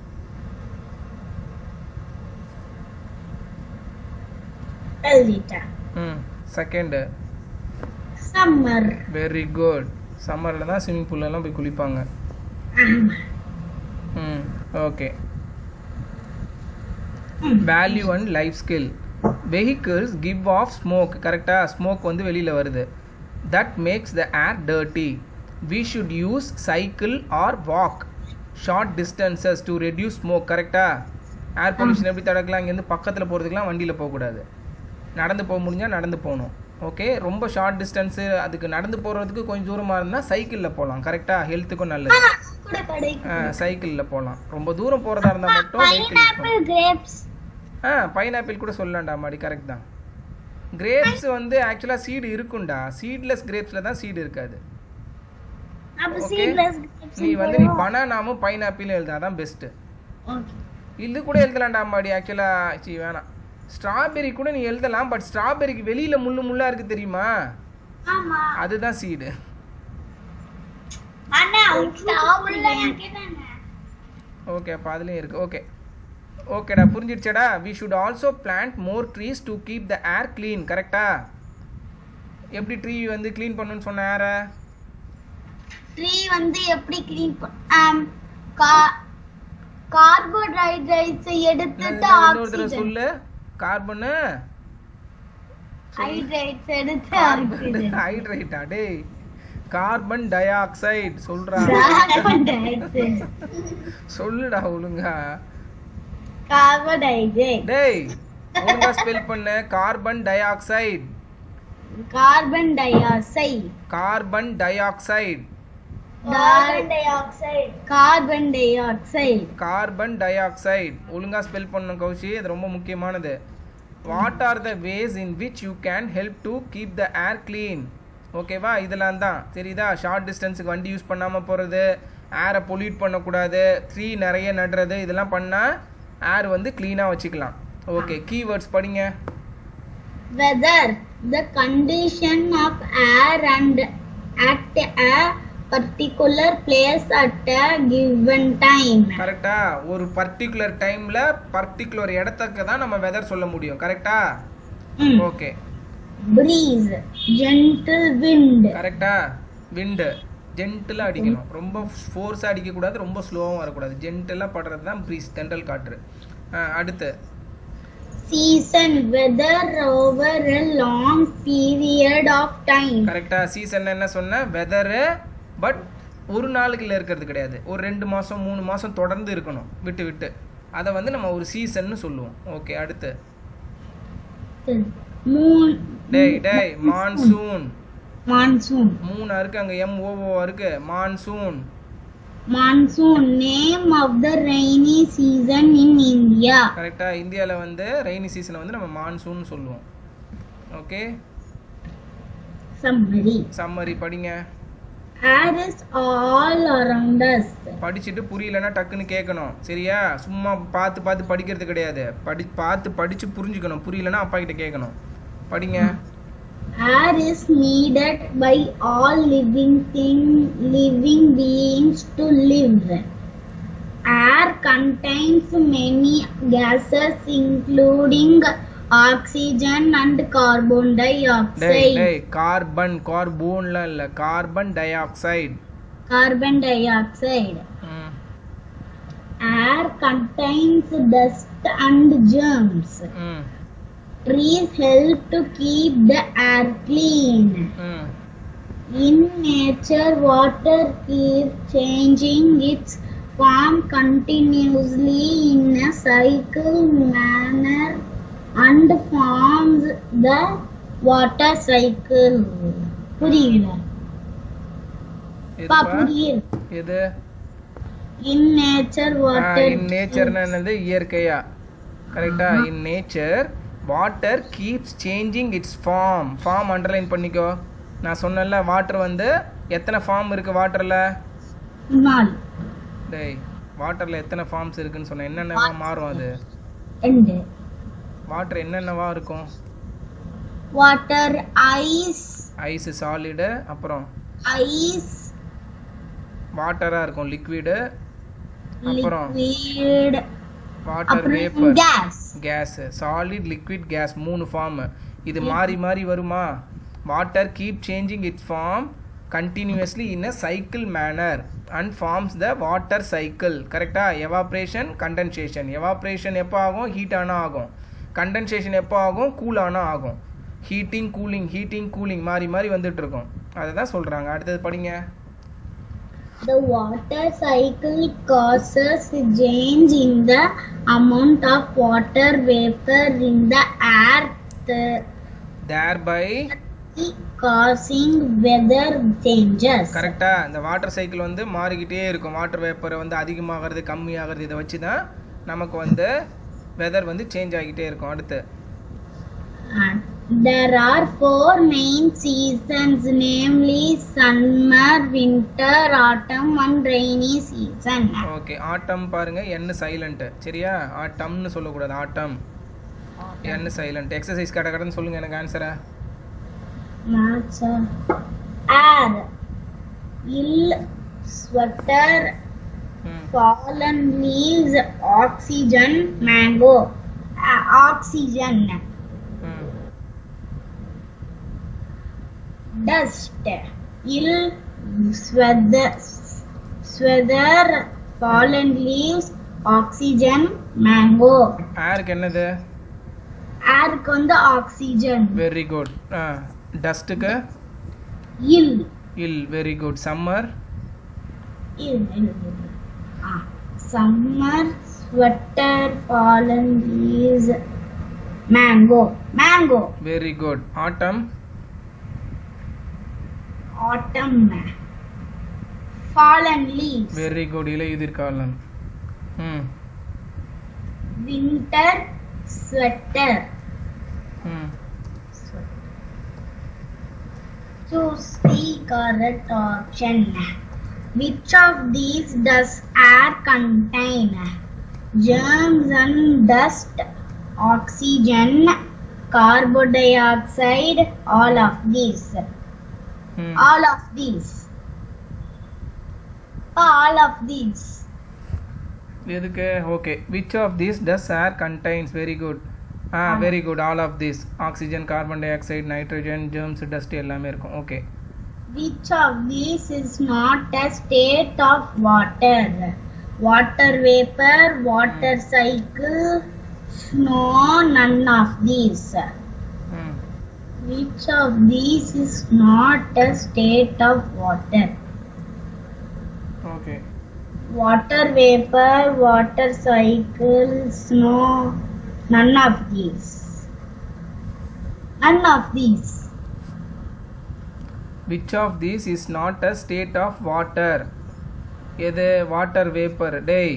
Elita. ம் செகண்டு Summer. வெரி குட் சம்மரில் தான் ஸ்விம்மிங் பூல்லலாம் போய் குளிப்பாங்க ஆமா. ம் ஓகே ம். Value and life skill vehicles give off smoke கரெக்டாக ஸ்மோக் வந்து வெளியில் வருது that makes the air dirty we should use cycle or walk short distances to reduce smoke கரெக்டாக ஏர் பொல்யூஷன் எப்படி தடுக்கலாம் இங்கேருந்து பக்கத்தில் போகிறதுக்குலாம் வண்டியில் போகக்கூடாது நடந்து போக முடிஞ்சால் நடந்து போகணும் ஓகே ரொம்ப ஷார்ட் டிஸ்டன்ஸு அதுக்கு நடந்து போகிறதுக்கு கொஞ்சம் தூரமாக இருந்தால் சைக்கிளில் போகலாம் கரெக்டாக ஹெல்த்துக்கும் நல்லது கூட கிடைக்கும். சைக்கிளில் போகலாம் ரொம்ப தூரம் போகிறதா இருந்தால் மட்டும் வெஹிக்கிள் யூஸ் பண்ணலாம் Pineapple grapes. ஆ பைனாப்பிள் கூட சொல்லலாம்டா மாடி கரெக்ட் தான் கிரேப்ஸ் வந்து ஆக்சுவலாக சீடு இருக்கும்டா சீட்லெஸ் கிரேப்ஸில் தான் சீடு இருக்காது அப்ப Okay. seedless grapes நீ வந்து நீ பனானாமும் பைனாப்பிளும் எழுதா தான் பெஸ்ட்டு Okay. இது கூட எழுதலாம்டா மாடி ஆக்சுவலாக சி வேணாம் ஸ்ட்ராபெரி கூட நீ எழுதலாம் பட் ஸ்ட்ராபெரிக்கு வெளியில் முள்ளு முள்ளா இருக்கு தெரியுமா ஆமா. அதுதான் சீடு அண்ணா, உள்ள எனக்குதானே. ஓகே அப்போ அதுலேயும் இருக்கு ஓகே ஓகேடா புரிஞ்சிடுச்சடா we should also plant more trees to keep the air clean கரெக்டா எப்படி ட்ரீ வந்து க்ளீன் பண்ணணும்னு சொன்ன ஏரை Tree வந்து எப்படி clean பண்- ஆம், கா- carbohydrates ஐ எடுத்துட்டு இன்னொரு தடவை oxygen. சொல்லு கார்பனு Hydrates எடுத்து கார்பன் oxygen. ஹைட்ரேட்டா டேய் கார்பன் டை ஆக்சைடு சொல்றா Carbon dioxide. சொல்லுடா ஒழுங்கா Carbohydrate. டேய் ஒழுங்கா ஸ்பெல் பண்ணு carbon dioxide Carbon dioxide. Carbon dioxide Carbon dioxide. Carbon dioxide. Carbon dioxide ஒழுங்கா ஸ்பெல் பண்ணணும் கௌஷி அது ரொம்ப முக்கியமானது what are the ways in which you can help to keep the air clean ஓகேவா இதெல்லாம் தான் தெரியுதா ஷார்ட் டிஸ்டன்ஸுக்கு வண்டி யூஸ் பண்ணாமல் போகிறது ஏரை பொல்யூட் பண்ணக்கூடாது ட்ரீ நிறைய நடுறது இதெல்லாம் பண்ணால் ஏர் வந்து க்ளீனாக வச்சுக்கலாம் ஓகே கீவேர்ட்ஸ் படிங்க Weather, the condition of air and at a particular place at a given time. கரெக்டா ஒரு பர்டிகுலர் டைமில் பர்டிகுலர் இடத்துக்கு தான் நம்ம வெதர் சொல்ல முடியும் கரெக்டா Mm. Okay Breeze, gentle wind. கரெக்டா விண்டு ஜென்டிலாக அடிக்கணும் ரொம்ப ஃபோர்ஸாக அடிக்கக்கூடாது ரொம்ப ஸ்லோவாகவும் வரக்கூடாது ஜென்டிலாக படுறது தான் ப்ரீஸ் தென்றல் காற்று ஆ, அடுத்து Season, weather over a long period of time. கரெக்டா சீசன் என்ன சொன்ன வெதரு பட் ஒரு நாளுக்குள்ள இருக்கிறது கிடையாது ஒரு ரெண்டு மாதம் மூணு மாதம் தொடர்ந்து இருக்கணும் விட்டு விட்டு அதை வந்து நம்ம ஒரு சீசன்னு சொல்லுவோம் ஓகே அடுத்து Moon, டேய் டேய் மான்சூன் monsoon. மூணா இருக்கு அங்கே எம்ஓஓ இருக்கு monsoon Monsoon, name of the rainy season in India. கரெக்டா இந்தியாவில் வந்து ரெய்னி சீசனை வந்து நம்ம மான்சூன் சொல்லுவோம் ஓகே Summary. சம்மரி படிங்க Air is all around us. படிச்சுட்டு புரியலன்னா டக்குன்னு கேட்கணும் சரியா சும்மா பார்த்து பார்த்து படிக்கிறது கிடையாது படி பார்த்து படிச்சு புரிஞ்சுக்கணும் புரியலன்னா அப்பா கிட்ட கேட்கணும் படிங்க Air is needed by all living thing, living beings to live. Air contains many gases including oxygen and carbon டேய் dioxide. டேய் கார்பன் கார்போன்லாம் இல்லை carbon dioxide Carbon dioxide. Air contains dust and germs. ம் Trees help to keep the air clean. ம் In nature, water keeps changing its form continuously in a cycle manner and forms the water cycle. புரியல பா எதுப்பா புரியல எது இன் nature water in நேச்சர்னா என்னது இயற்கையா கரெக்டா in nature water keeps changing its form form underline பண்ணிக்கோ நான் சொன்னேன்ல வாட்டர் வந்து எத்தனை ஃபார்ம் இருக்கு வாட்டர்ல நாலு டேய் வாட்டர்ல எத்தனை ஃபார்ம்ஸ் இருக்குன்னு சொன்னேன் என்னென்னவா மாறும் அது ரெண்டு வாட்டர் என்னென்னவா இருக்கும் வாட்டர் ஐஸ் ஐஸ் சாலிடு அப்புறம் ஐஸ் வாட்டரா இருக்கும் லிக்விடு அப்புறம் லிக்விட் வாட்டர் அப்புறம் vapour gas gas solid liquid gas மூணு ஃபார்ம் இது மாறி மாறி வருமா water keep changing its form continuously in a cycle manner and forms the water cycle கரெக்டா எவாப்ரேஷன் கண்டென்சேஷன் எவாப்ரேஷன் எப்போ ஆகும் ஹீட் ஆனால் ஆகும் கண்டென்சேஷன் எப்போ ஆகும் கூல் ஆனால் ஆகும் ஹீட்டிங் கூலிங் ஹீட்டிங் கூலிங் மாறி மாறி வந்துட்டு இருக்கும் அதை தான் சொல்கிறாங்க அடுத்தது படிங்க The water cycle causes a change in the amount of water vapor in the air, thereby causing weather changes. கரெக்டா இந்த வாட்டர் சைக்கிள் வந்து மாறிக்கிட்டே இருக்கும் வாட்டர் வேப்பர் வந்து அதிகமாகிறது கம்மியாகிறது இதை வச்சு தான் நமக்கு வந்து வெதர் வந்து சேஞ்ச் ஆகிட்டே இருக்கும் அடுத்து And there are four main seasons, namely summer, winter, autumn, and rainy season. Okay autumn பாருங்க என்ன சைலண்ட் சரியா ஆட்டம்னு சொல்லக்கூடாது ஆட்டம் என்ன சைலண்ட் எக்ஸசைஸ் கட கடன்னு சொல்லுங்க எனக்கு ஆன்சரை Maths. Air. Ill, sweater, fallen leaves, oxygen, mango. Uh, oxygen. Dust. Ill, sweater, sweater, fallen leaves, oxygen, mango. ஏருக்கு என்னது ஏருக்கு வந்து ஆக்சிஜன் வெரி குட் டஸ்ட்டுக்கு இல் இல் வெரி குட் சம்மர் இல் summer sweater fallen leaves mango mango very good autumn autumn fallen leaves very good இலையுதிர்காலம் ம் winter sweater ம் choose the correct option Which of these does air contain? Germs and dust, oxygen, carbon dioxide, all of these. ம் All of these. All of these. எதுக்கு okay which of these does air contains very good ஆ ஆ. Very good all of these oxygen carbon dioxide nitrogen germs dust எல்லாமே இருக்கும் okay Which of these is not a state of water? Water vapor, water cycle, snow, none of these. ம் Which of these is not a state of water? Okay Water vapor, water cycle, snow, none of these. None of these. Which of these is not a state of water எது water vapour டேய்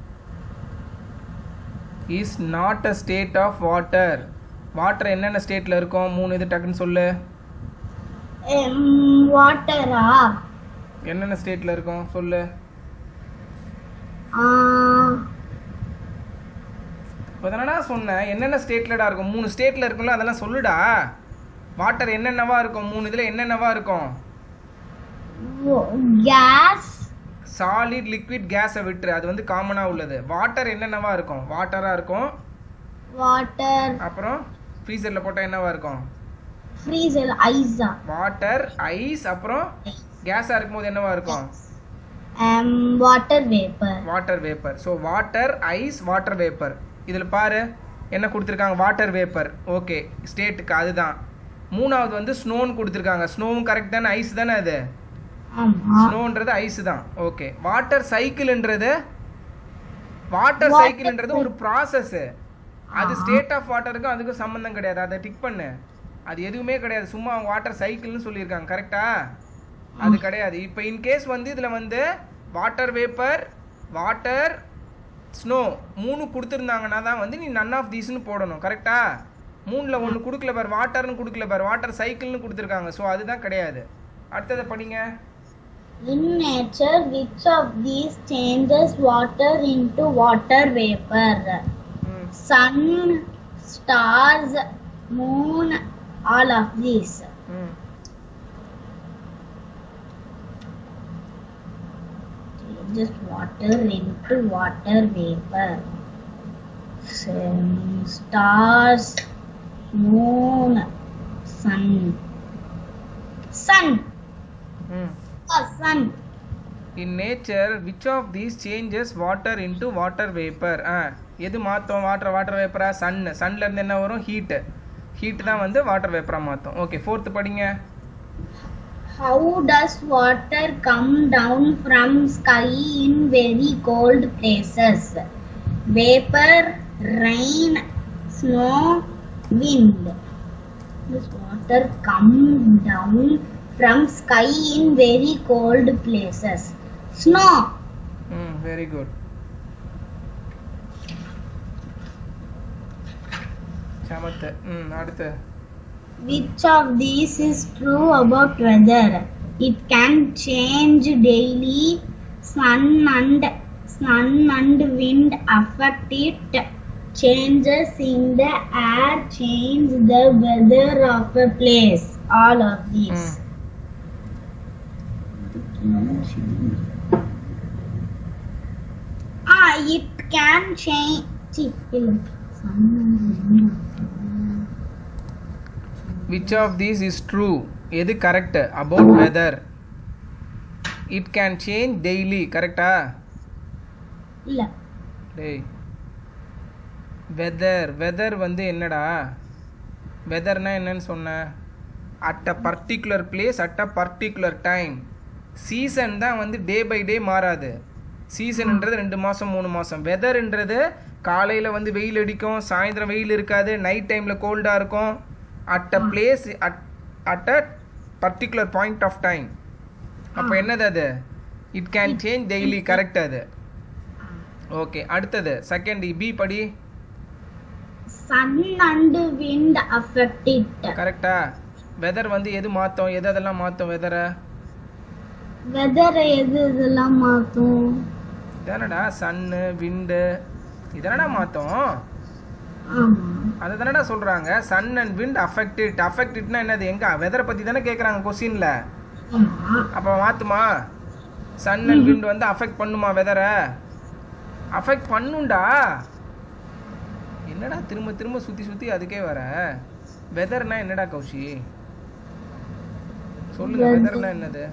is not a state of water water என்னென்ன ஸ்டேட்டில் இருக்கும் மூணு இது டக்குன்னு சொல்லு Um, water ah. என்னென்ன ஸ்டேட்டில் இருக்கும் சொல்லு Uh, இப்போ தானடா சொன்னேன் என்னென்ன ஸ்டேட்லடா இருக்கும் மூணு ஸ்டேட்டில் இருக்கும்ல அதெல்லாம் சொல்லுடா வாட்டர் என்னென்னவா இருக்கும் மூணு இதில் என்னென்னவா இருக்கும் wo- gas, சாலிட் லிக்விட் கேஸை விட்டுரு அது வந்து காமனாக உள்ளது வாட்டர் என்னென்னவா இருக்கும் வாட்டராக இருக்கும் water, அப்புறம் ஃப்ரீசரில் போட்டால் என்னவா இருக்கும் freezer, ice. ah. Water ice அப்புறம் கேஸாக இருக்கும்போது என்னவா இருக்கும் Um, water vapor. Water vapour so water ice water vapour இதில் பாரு என்ன கொடுத்துருக்காங்க வாட்டர் வேப்பர் ஓகே ஸ்டேட்டுக்கு அதுதான் மூணாவது வந்து ஸ்னோன்னு கொடுத்துருக்காங்க ஸ்னோவும் கரெக்ட் தானே ஐஸ் தானே அது ஆமா ஸ்னோன்றது ஐஸ் தான் ஓகே வாட்டர் சைக்கிள்ன்றது வாட்டர் Water சைக்கிள்ன்றது ஒரு ப்ராசஸ் அது ஆ. ஸ்டேட் ஆஃப் வாட்டருக்கும் அதுக்கும் சம்மந்தம் கிடையாது அதை டிக் பண்ணு அது எதுவுமே கிடையாது சும்மா அவங்க வாட்டர் சைக்கிள்னு சொல்லியிருக்காங்க கரெக்டா அது கிடையாது இப்போ இன்கேஸ் வந்து இதில் வந்து வாட்டர் வேப்பர் வாட்டர் ஸ்னோ மூணு கொடுத்துருந்தாங்கன்னா தான் வந்து நீ நன் ஆஃப் தீஸ்னு போடணும் கரெக்டா மூணில் ஒன்று கொடுக்கல பார் வாட்டர்னு கொடுக்கல பார் வாட்டர் சைக்கிள்னு கொடுத்துருக்காங்க ஸோ அதுதான் கிடையாது அடுத்ததை படிங்க In nature, which of these changes water into water vapor? ம் Sun, stars, moon, all of these. ம் Changes water into water vapor. Sun, stars, moon, sun. Sun. ம் Oh, sun. In nature which of these changes water into water vapour ஆ எது மாற்றும் water water வேப்பரா sun சன்லேருந்து என்ன வரும் heat heat தான் வந்து வாட்டர் வேப்பராக மாற்றும் ஓகே ஃபோர்த்து படிங்க How does water come down from sky in very cold places? Vapor, rain, snow, wind. Does water come down from sky in very cold places? Snow. ம் very good சமத்து ம் அடுத்து Which of these is true about weather? It can change daily. Sun and sun and wind affect it. Changes in the air change the weather of a place. All of these. Ah, it can change. See, look. Sun and wind. Which of these is true எது correct about weather it can change daily கரெக்டா இல்ல டேய் weather weather வந்து என்னடா வெதர்னா என்னன்னு சொன்னேன் at a particular place at a particular time season தான் வந்து டே பை டே மாறாது சீசன்ன்றது ரெண்டு மாதம் மூணு மாதம் வெதர்ன்றது காலையில் வந்து வெயில் அடிக்கும் சாயந்தரம் வெயில் இருக்காது நைட் டைமில் கோல்டாக இருக்கும் at a place at at a particular point of time அப்போ என்னது அது it can change daily correct அது ஓகே அடுத்தது செகண்ட் பி படி sun and wind affect it கரெக்டா வெதர் வந்து எது மாற்றும் எது அதெல்லாம் மாற்றும் வெதரை வெதர் எது இதெல்லாம் மாத்தும் இதானடா சன்னு விண்டு இதனடா மாத்தோம் ஆமா அதை தானடா சொல்றாங்க சன் அண்ட் விண்ட் அஃபெக்டட் அஃபெக்டட்னா என்னது எங்க வெதரை பத்தி தானே கேக்குறாங்க கொஸ்டின்ல ஆமா அப்ப மாத்துமா சன் அண்ட் விண்ட் வந்து அஃபெக்ட் பண்ணுமா வெதரை அஃபெக்ட் பண்ணுண்டா என்னடா திரும்ப திரும்ப சுத்தி சுத்தி அதுக்கே வர வெதர்னா என்னடா கௌஷி சொல்லுங்க Weather. வெதர்னா என்னது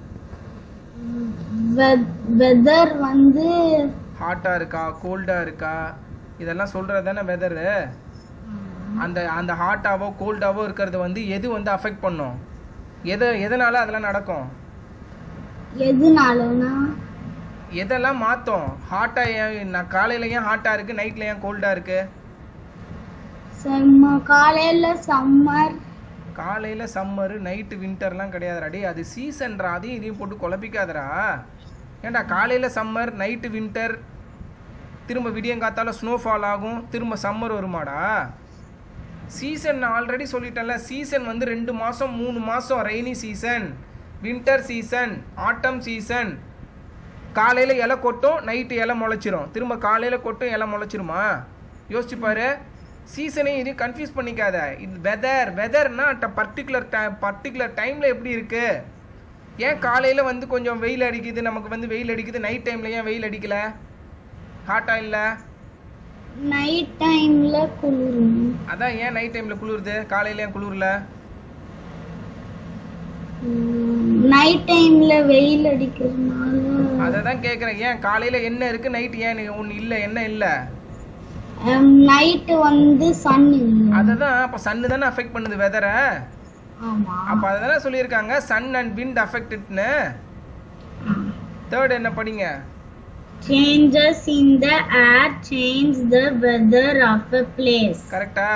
வெதர் வந்து ஹாட்டா இருக்கா கோல்டா இருக்கா இதெல்லாம் சொல்றது தானே வெதரு அந்த அந்த ஹாட்டாவோ கோல்டாவோ இருக்கிறது வந்து எது வந்து அஃபெக்ட் பண்ணும் எதை எதனால அதெல்லாம் நடக்கும் எதுனாலனா எதெல்லாம் மாற்றும் ஹாட்டா ஏன் நான் காலையில ஏன் ஹாட்டா இருக்கு நைட்ல ஏன் கோல்டா இருக்கு செம்ம காலையில சம்மர் காலையில சம்மர் நைட்டு வின்டர்லாம் கிடையாதுடா டேய் அது சீசன்டா அதையும் இதையும் போட்டு குழப்பிக்காதடா ஏன்டா காலையில சம்மர் நைட்டு வின்டர் திரும்ப விடியங்காத்தால ஸ்னோஃபால் ஆகும் திரும்ப சம்மர் வருமாடா சீசன் நான் ஆல்ரெடி சொல்லிட்டேன்ல சீசன் வந்து ரெண்டு மாதம் மூணு மாதம் rainy season winter season autumn season காலையில் இலை கொட்டும் நைட்டு இலை முளைச்சிரும் திரும்ப காலையில் கொட்டும் இலை முளைச்சிருமா யோசிச்சு பாரு சீசனே இது கன்ஃபியூஸ் பண்ணிக்காத இது வெதர் வெதர்னா பர்டிகுலர் டை பர்டிகுலர் டைமில் எப்படி இருக்கு ஏன் காலையில் வந்து கொஞ்சம் வெயில் அடிக்குது நமக்கு வந்து வெயில் அடிக்குது நைட் டைமில் ஏன் வெயில் அடிக்கல ஹாட்டா இல்லை நைட் டைம்ல குளிரும் அதான் ஏன் நைட் டைமில் குளிருது காலையில் ஏன் குளிரல நைட் டைம்ல வெயில் அடிக்கிறதுனால அதை தான் கேட்குறேன் ஏன் காலையில் என்ன இருக்கு நைட் ஏன் ஒன்று இல்லை என்ன இல்லை நைட் வந்து சன் இல்ல அதை தான் அப்போ சன்னு தானே அஃபெக்ட் பண்ணுது வெதரை ஆமா அப்போ அதை தானே சொல்லியிருக்காங்க சன் அண்ட் விண்ட் அஃபெக்டட்னு தேர்ட் என்ன படிங்க changes in the air change the weather of a place கரெக்டா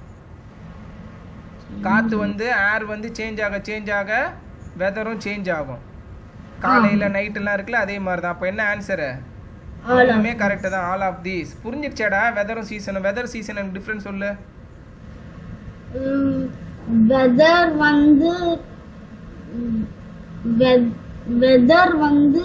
காத்து வந்து ஏர் வந்து சேஞ்ச் ஆக சேஞ்ச் ஆக வெதரும் சேஞ்ச் ஆகும் காலையில் நைட்டுலாம் இருக்குல்ல அதே மாதிரி தான் அப்போ என்ன ஆன்சரு all of எல்லாமே கரெக்டு தான் ஆல் ஆஃப் தீஸ் புரிஞ்சிருச்சாடா வெதரும் சீசனும் வெதர் சீசன் எனக்கு டிஃப்ரெண்ட் சொல்லு வெதர் வந்து வெதர் வந்து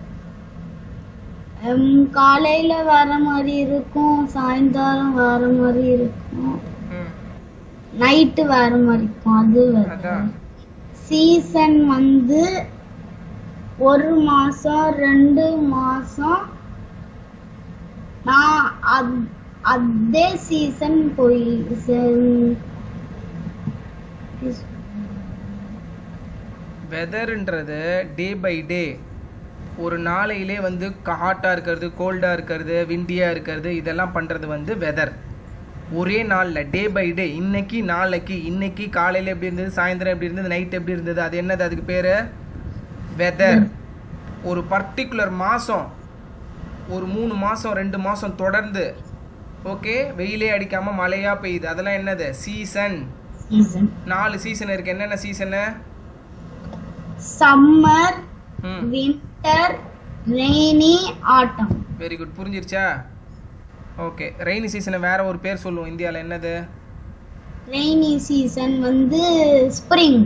ஹம், காலையில வர மாதிரி இருக்கும் சாயந்தரம் வர மாதிரி இருக்கும் ம் நைட்டு வர மாதிரி இருக்கும் அது weather. அதான் சீசன் வந்து ஒரு மாசம் ரெண்டு மாசம் நான் அத்- அதே சீசன் போய் செ- வெதர்ன்றது டே பை டே ஒரு நாளையிலே வந்து ஹாட்டாக இருக்கிறது கோல்டாக இருக்கிறது விண்டியாக இருக்கிறது இதெல்லாம் பண்ணுறது வந்து வெதர் ஒரே நாளில் டே பை டே இன்னைக்கு நாளைக்கு இன்னைக்கு காலையில் எப்படி இருந்தது சாயந்தரம் எப்படி இருந்தது நைட் எப்படி இருந்தது அது என்னது அதுக்கு பேர் வெதர் ஒரு பர்டிகுலர் மாதம் ஒரு மூணு மாதம் ரெண்டு மாதம் தொடர்ந்து ஓகே வெயிலே அடிக்காமல் மழையாக பெய்யுது அதெல்லாம் என்னது சீசன் சீசன் நாலு சீசன் இருக்கு என்னென்ன சீசனு சம்மர் ம் winter rainy autumn very good புரிஞ்சிருச்சா ஓகே ரெய்னி சீசனை வேற ஒரு பேர் சொல்லுவோம் இந்தியாவில் என்னது ரெய்னி சீசன் வந்து ஸ்ப்ரிங்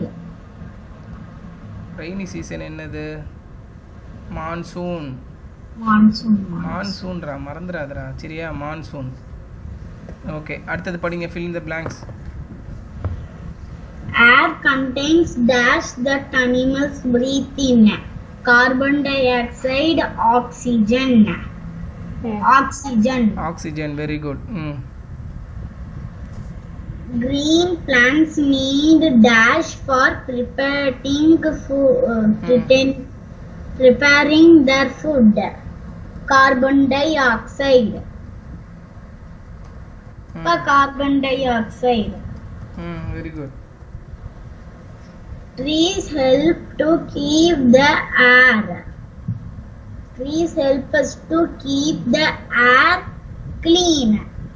ரெய்னி சீசன் என்னது மான்சூன் மான்சூன் மான்சூன்ரா மறந்துடாதடா சரியா மான்சூன் ஓகே அடுத்தது படிங்க fill in the blanks Air contains dash that animals breathe in. Carbon dioxide, oxygen. Oxygen. Oxygen very good ம் Green plants need dash for preparing food, uh, pretend, preparing their food. Carbon dioxide. For carbon dioxide. ம் very good Trees help to keep the air. Trees help us to keep the air clean.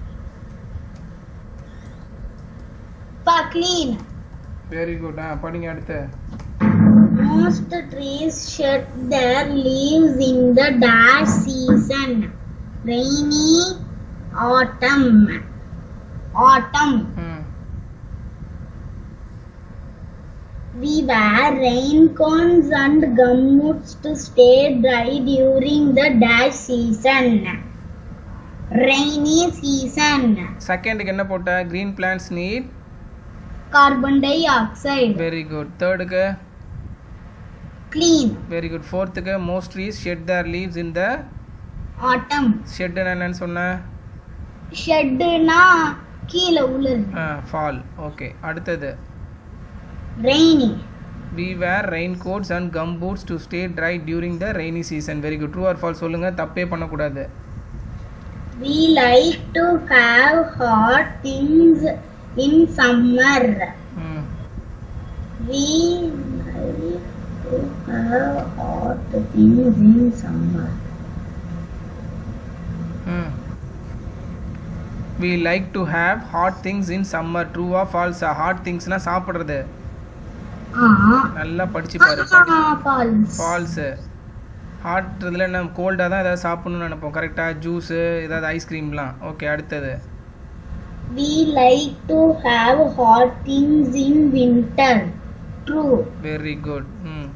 Pa clean. Very good ஆ படிங்க அடுத்து Most trees shed their leaves in the dash season. Rainy autumn. Autumn. ம் We wear raincoats and gumboots to stay dry during the dash season. Rainy season. செகண்டுக்கு என்ன போட்ட green plants need Carbon dioxide. Very good தேர்டுக்கு Clean. Very good ஃபோர்த்துக்கு most trees shed their leaves in the Autumn. Shed என்னன்னு சொன்ன ஷெட்டுனா கீழே உளுது ஃபால் ஓகே அடுத்தது rainy we wear rain coats and gum boots to stay dry during the rainy season very good true or false சொல்லுங்க தப்பே பண்ணக்கூடாது we like to have hot things in summer ம் we like to have hot things in summer ம் we like to have hot things in summer ட்ரூவா ஃபால்ஸா hot திங்ஸ்னால் சாப்பிட்றது ஆ நல்லா படிச்சு பாரு ஃபால்ஸ் ஃபால்ஸு ஹாட் இதில் நம்ம கோல்டாக தான் ஏதாவது சாப்பிட்ணும்னு நினைப்போம் கரெக்டாக ஜூஸு ஏதாவது ஐஸ்கிரீம்லாம் ஓகே அடுத்தது we like to have hot things in winter true very good ம்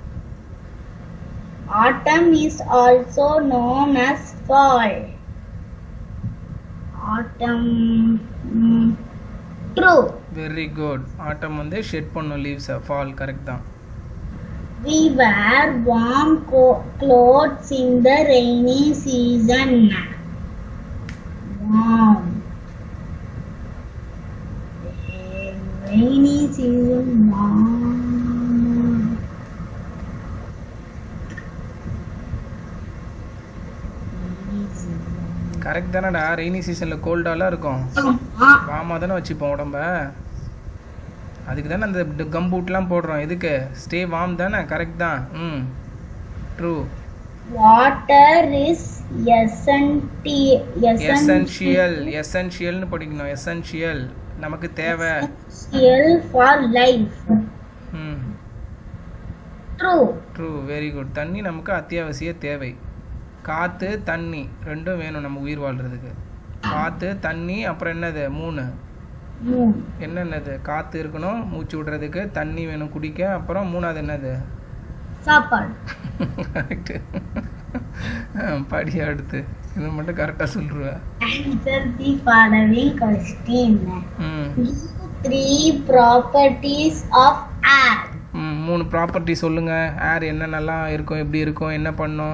Autumn is also known as fall. Autumn. mm, true. Very good autumn வந்து ஷெட் பண்ணும் லீவ்ஸை ஃபால் கரெக்ட் தான் We wear warm co- clothes in the rainy season. Warm. Rainy season. Warm. Rainy season. Correct தானடா rainy சீசனில் கோல்டாலாம் இருக்கும் ஆமா. வாமா தானே வச்சுப்போம் உடம்ப அதுக்கு தானே அந்த கம் பூட்லாம் போடுறோம் எதுக்கு ஸ்டே வார்ம் தானே கரெக்ட் தான் ம் true Water is essenti- essential எசென்ஷியல்னு படிக்கணும் எசென்ஷியல் நமக்கு தேவை essential for life. ம் True. ட்ரூ வெரி குட் தண்ணி நமக்கு அத்தியாவசிய தேவை காற்று தண்ணி ரெண்டும் வேணும் நம்ம உயிர் வாழ்கிறதுக்கு காற்று தண்ணி அப்புறம் என்னது மூணு Moon. என்னென்னது காற்று இருக்கணும் மூச்சு விடுறதுக்கு தண்ணி வேணும் குடிக்க அப்புறம் மூணாவது என்னது சாப்பாடு கரெக்டு படி அடுத்து இது மட்டும் கரெக்டாக சொல்லிருவேன் Answer the following question. ம் Give three properties of air. ம் மூணு ப்ராப்பர்ட்டி சொல்லுங்கள் ஏர் என்னென்னலாம் இருக்கும் எப்படி இருக்கும் என்ன பண்ணும்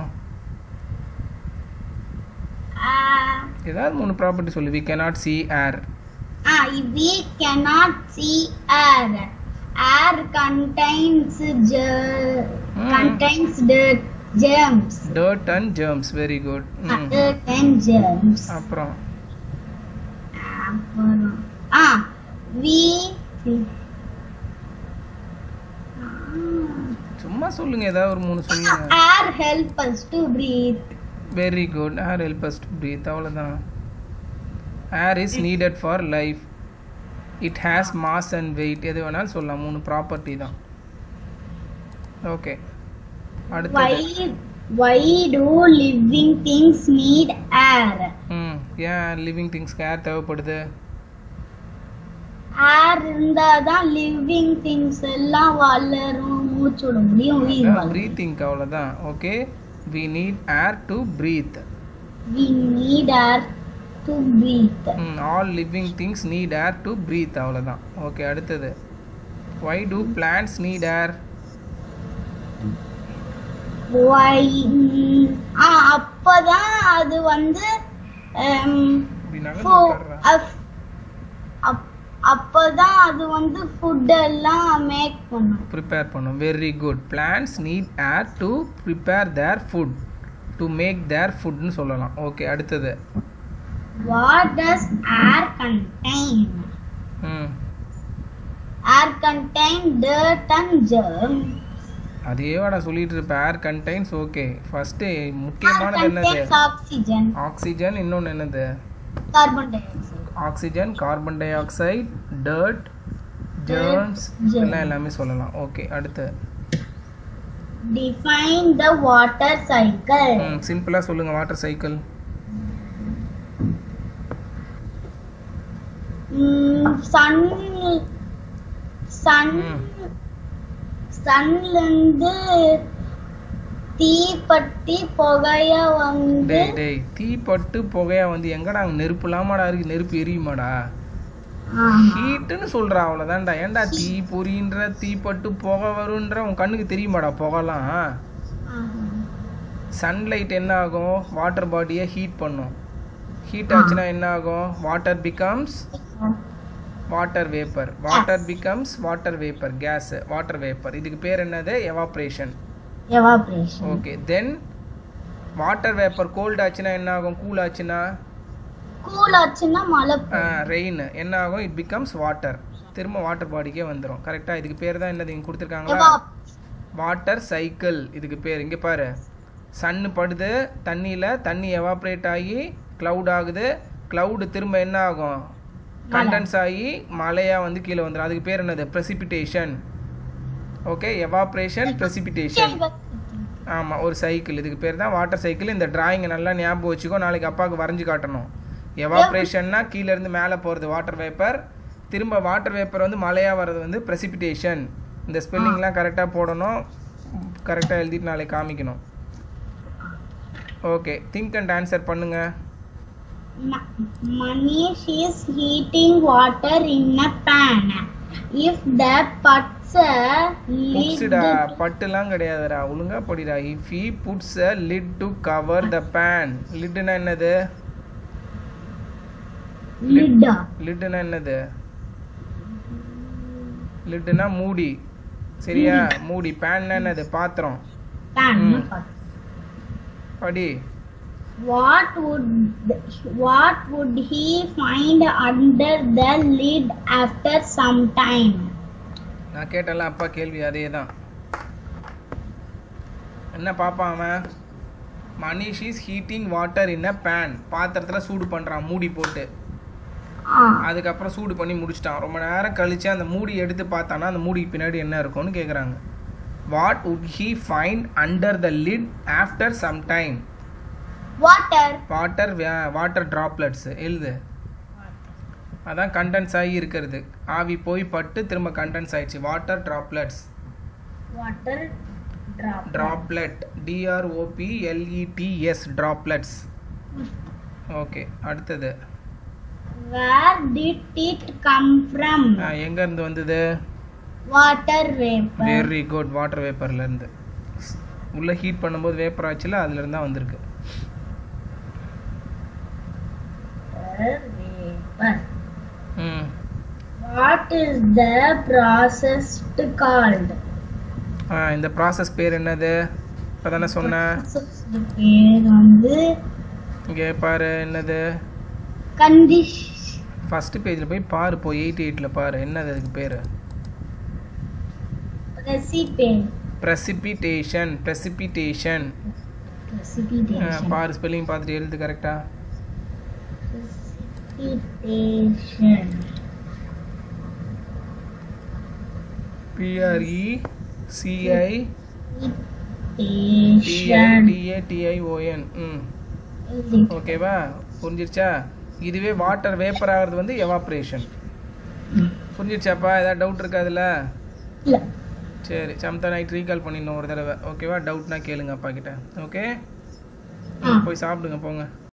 Uh, ஏதாவது மூணு ப்ராப்பர்ட்டி சொல்லு we cannot see air ah, we cannot see air. Air contains ger- Hmm. contains dirt, germs. Dirt and germs very good ம் Dirt and germs. அப்புறம் அப்புறம் ஆ வி சும்மா சொல்லுங்க ஏதாவது ஒரு மூணு சொல்லுங்க air help us to breathe very good air help us to breathe அவ்வளோதான் air is needed for life it has mass and weight எது வேணாலும் சொல்லலாம் மூணு ப்ராப்பர்ட்டி தான் ஓகே வை அடுத்தது why do living things need air hmm ஏன் living திங்ஸ்க்கு ஏர் தேவைப்படுது ஏர் இருந்தா தான் லிவிங் திங்ஸ் எல்லாம் வளரும் மூச்சு விட முடியும் உயிர் வாழும் ப்ரீத்திங்க்கு அவ்வளோதான் okay we need air to breathe we need air to breathe all living things need air to breathe அவ்வளோதான் ஓகே அடுத்தது why do plants need air why ஆ அப்பதான் அது வந்து ஹம், இப்படி ஃபு- நகர்ந்து அப்- அப்- அப்பதான் அது வந்து ஃபுட் எல்லாம் மேக் பண்ணும் ப்ரிப்பேர் பண்ணும் very good plants need air to prepare their food to make their ஃபுட்னு சொல்லலாம் ஓகே அடுத்தது what does air contain hmm air contain dirt and germ அதே வாடா சொல்லிட்டு இருப்ப air contains okay first air முக்கியமானது என்னது கண்டெய்ன்ஸ் ஆக்சிஜன் ஆக்சிஜன் இன்னொன்று என்னது carbon dioxide oxygen carbon dioxide dirt germs germs. எல்லாம் எல்லாமே சொல்லலாம் ஓகே அடுத்து டிஃபைன் த வாட்டர் சைக்கிள் ம் சிம்பிளாக சொல்லுங்கள் வாட்டர் சைக்கிள் சன் சன் ம். சன்ல இருந்து தீப்பட்டி புகைய வந்து டேய் டேய் தீப்பட்டு புகையா வந்து எங்கடா அங்க நெருப்பு இல்லாமடா இருக்கு நெருப்பு எரியுமாடா ஆஹா. ஹீட்டுன்னு சொல்றா அவ்வளவுதான்டா ஏன்டா தீ பொறின்ற தீப்பட்டு புகை வருன்ற உன் கண்ணுக்கு தெரியுமாடா புகைலாம் ஆஹா. சன்லைட் என்ன ஆகும் வாட்டர் பாடியை ஹீட் பண்ணும் ஹீட் ஆச்சுன்னா என்ன ஆகும் water becomes water vapour water becomes water vapour gas water vapour இதுக்கு பேர் என்னது evaporation evaporation okay then water vapour cold ஆச்சுன்னா என்ன ஆகும் கூல் ஆச்சுன்னா கூல் ஆச்சுன்னா மழை பெய்யும். ரெயின் என்ன ஆகும் இட் பிகம்ஸ் வாட்டர் திரும்ப வாட்டர் பாடிக்கே வந்துடும் கரெக்டாக இதுக்கு பேர் தான் என்னது இங்கே கொடுத்துருக்காங்களா Evap- வாட்டர் சைக்கிள் இதுக்கு பேர் இங்கே பாரு சன்னு படுது தண்ணியில் தண்ணி எவாப்ரேட் ஆகி க்ளவுட் ஆகுது க்ளவுடு திரும்ப என்ன ஆகும் கண்டென்ஸ் ஆகி மழையாக வந்து கீழே வந்துடும் அதுக்கு பேர் என்னது precipitation ஓகே எவாப்ரேஷன் precipitation ஆமாம் ஒரு சைக்கிள் இதுக்கு பேர் தான் வாட்டர் சைக்கிள் இந்த டிராயிங்கை நல்லா ஞாபகம் வச்சுக்கோ நாளைக்கு அப்பாவுக்கு வரைஞ்சு காட்டணும் எவாப்ரேஷன்னா கீழேருந்து மேலே போகிறது வாட்டர் வேப்பர் திரும்ப வாட்டர் வேப்பர் வந்து மழையாக வர்றது வந்து precipitation இந்த ஸ்பெல்லிங்லாம் கரெக்டாக போடணும் கரெக்டாக எழுதிட்டு நாளைக்கு காமிக்கணும் ஓகே திங்க் அண்ட் ஆன்சர் பண்ணுங்க Ma- Manish is heating water in a pan. If the puts a lid புட்ஸுடா பட்டுலாம் கிடையாதுடா ஒழுங்கா படிடா if he puts a lid to cover the pan லிட்னா என்னது lid லிட்னா என்னது லிட்னா மூடி சரியா மூடி பேன்னா என்னது பாத்திரம் pan Mm. படி what would what would he find under the lid after some time நான் கேட்டல அப்பா கேள்வி அதே தான் என்ன பாப்பான் அவன் Manish is heating water in a pan பாத்திரத்தில் சூடு பண்ணுறான் மூடி போட்டு ah அதுக்கப்புறம் சூடு பண்ணி முடிச்சிட்டான் ரொம்ப நேரம் கழிச்சு அந்த மூடி எடுத்து பார்த்தானா அந்த மூடிக்கு பின்னாடி என்ன இருக்கும்னு கேட்குறாங்க what would he find under the lid after some time water water water droplets எழுது அதான் கண்டென்ஸ் ஆகி இருக்கிறது ஆவி போய் பட்டு திரும்ப கண்டென்ஸ் ஆயிடுச்சு water droplets water drop droplet D R O P L E T S droplets okay அடுத்தது where did it come from எங்கேருந்து வந்தது water vapor very good water வேப்பர்லேருந்து உள்ளே ஹீட் பண்ணும்போது வேப்பர் ஆச்சுல அதுலேருந்து தான் வந்திருக்கு vapor ம் what is the process called ஆ இந்த ப்ராசஸ் பேர் என்னது இப்போ தானே சொன்னேன் process பேர் வந்து இங்கே பாரு என்னது condition ஃபஸ்ட்டு பேஜில் போய் பாரு போய் எயிட்டி எயிட்டில் பாரு என்னது அதுக்கு பேர் precipitation ப்ரெசிபிடேஷன் ப்ரெசிபிடேஷன் precipitation பாரு ஸ்பெல்லிங் பார்த்துட்டு எழுது கரெக்டாக precipitation P R E C I precipitation T A T I O N ம் ஓகேவா புரிஞ்சிருச்சா இதுவே வாட்டர் வேப்பர் ஆகிறது வந்து எவாப்ரேஷன் புரிஞ்சிருச்சாப்பா ஏதாவது டவுட் இருக்கா அதில் இல்ல சரி சமத்தா நைட் ரீகால் பண்ணிடணும் ஒரு தடவை ஓகேவா டவுட்னா கேளுங்க அப்பா கிட்ட ஓகே ஆ. போய் சாப்பிடுங்க போங்க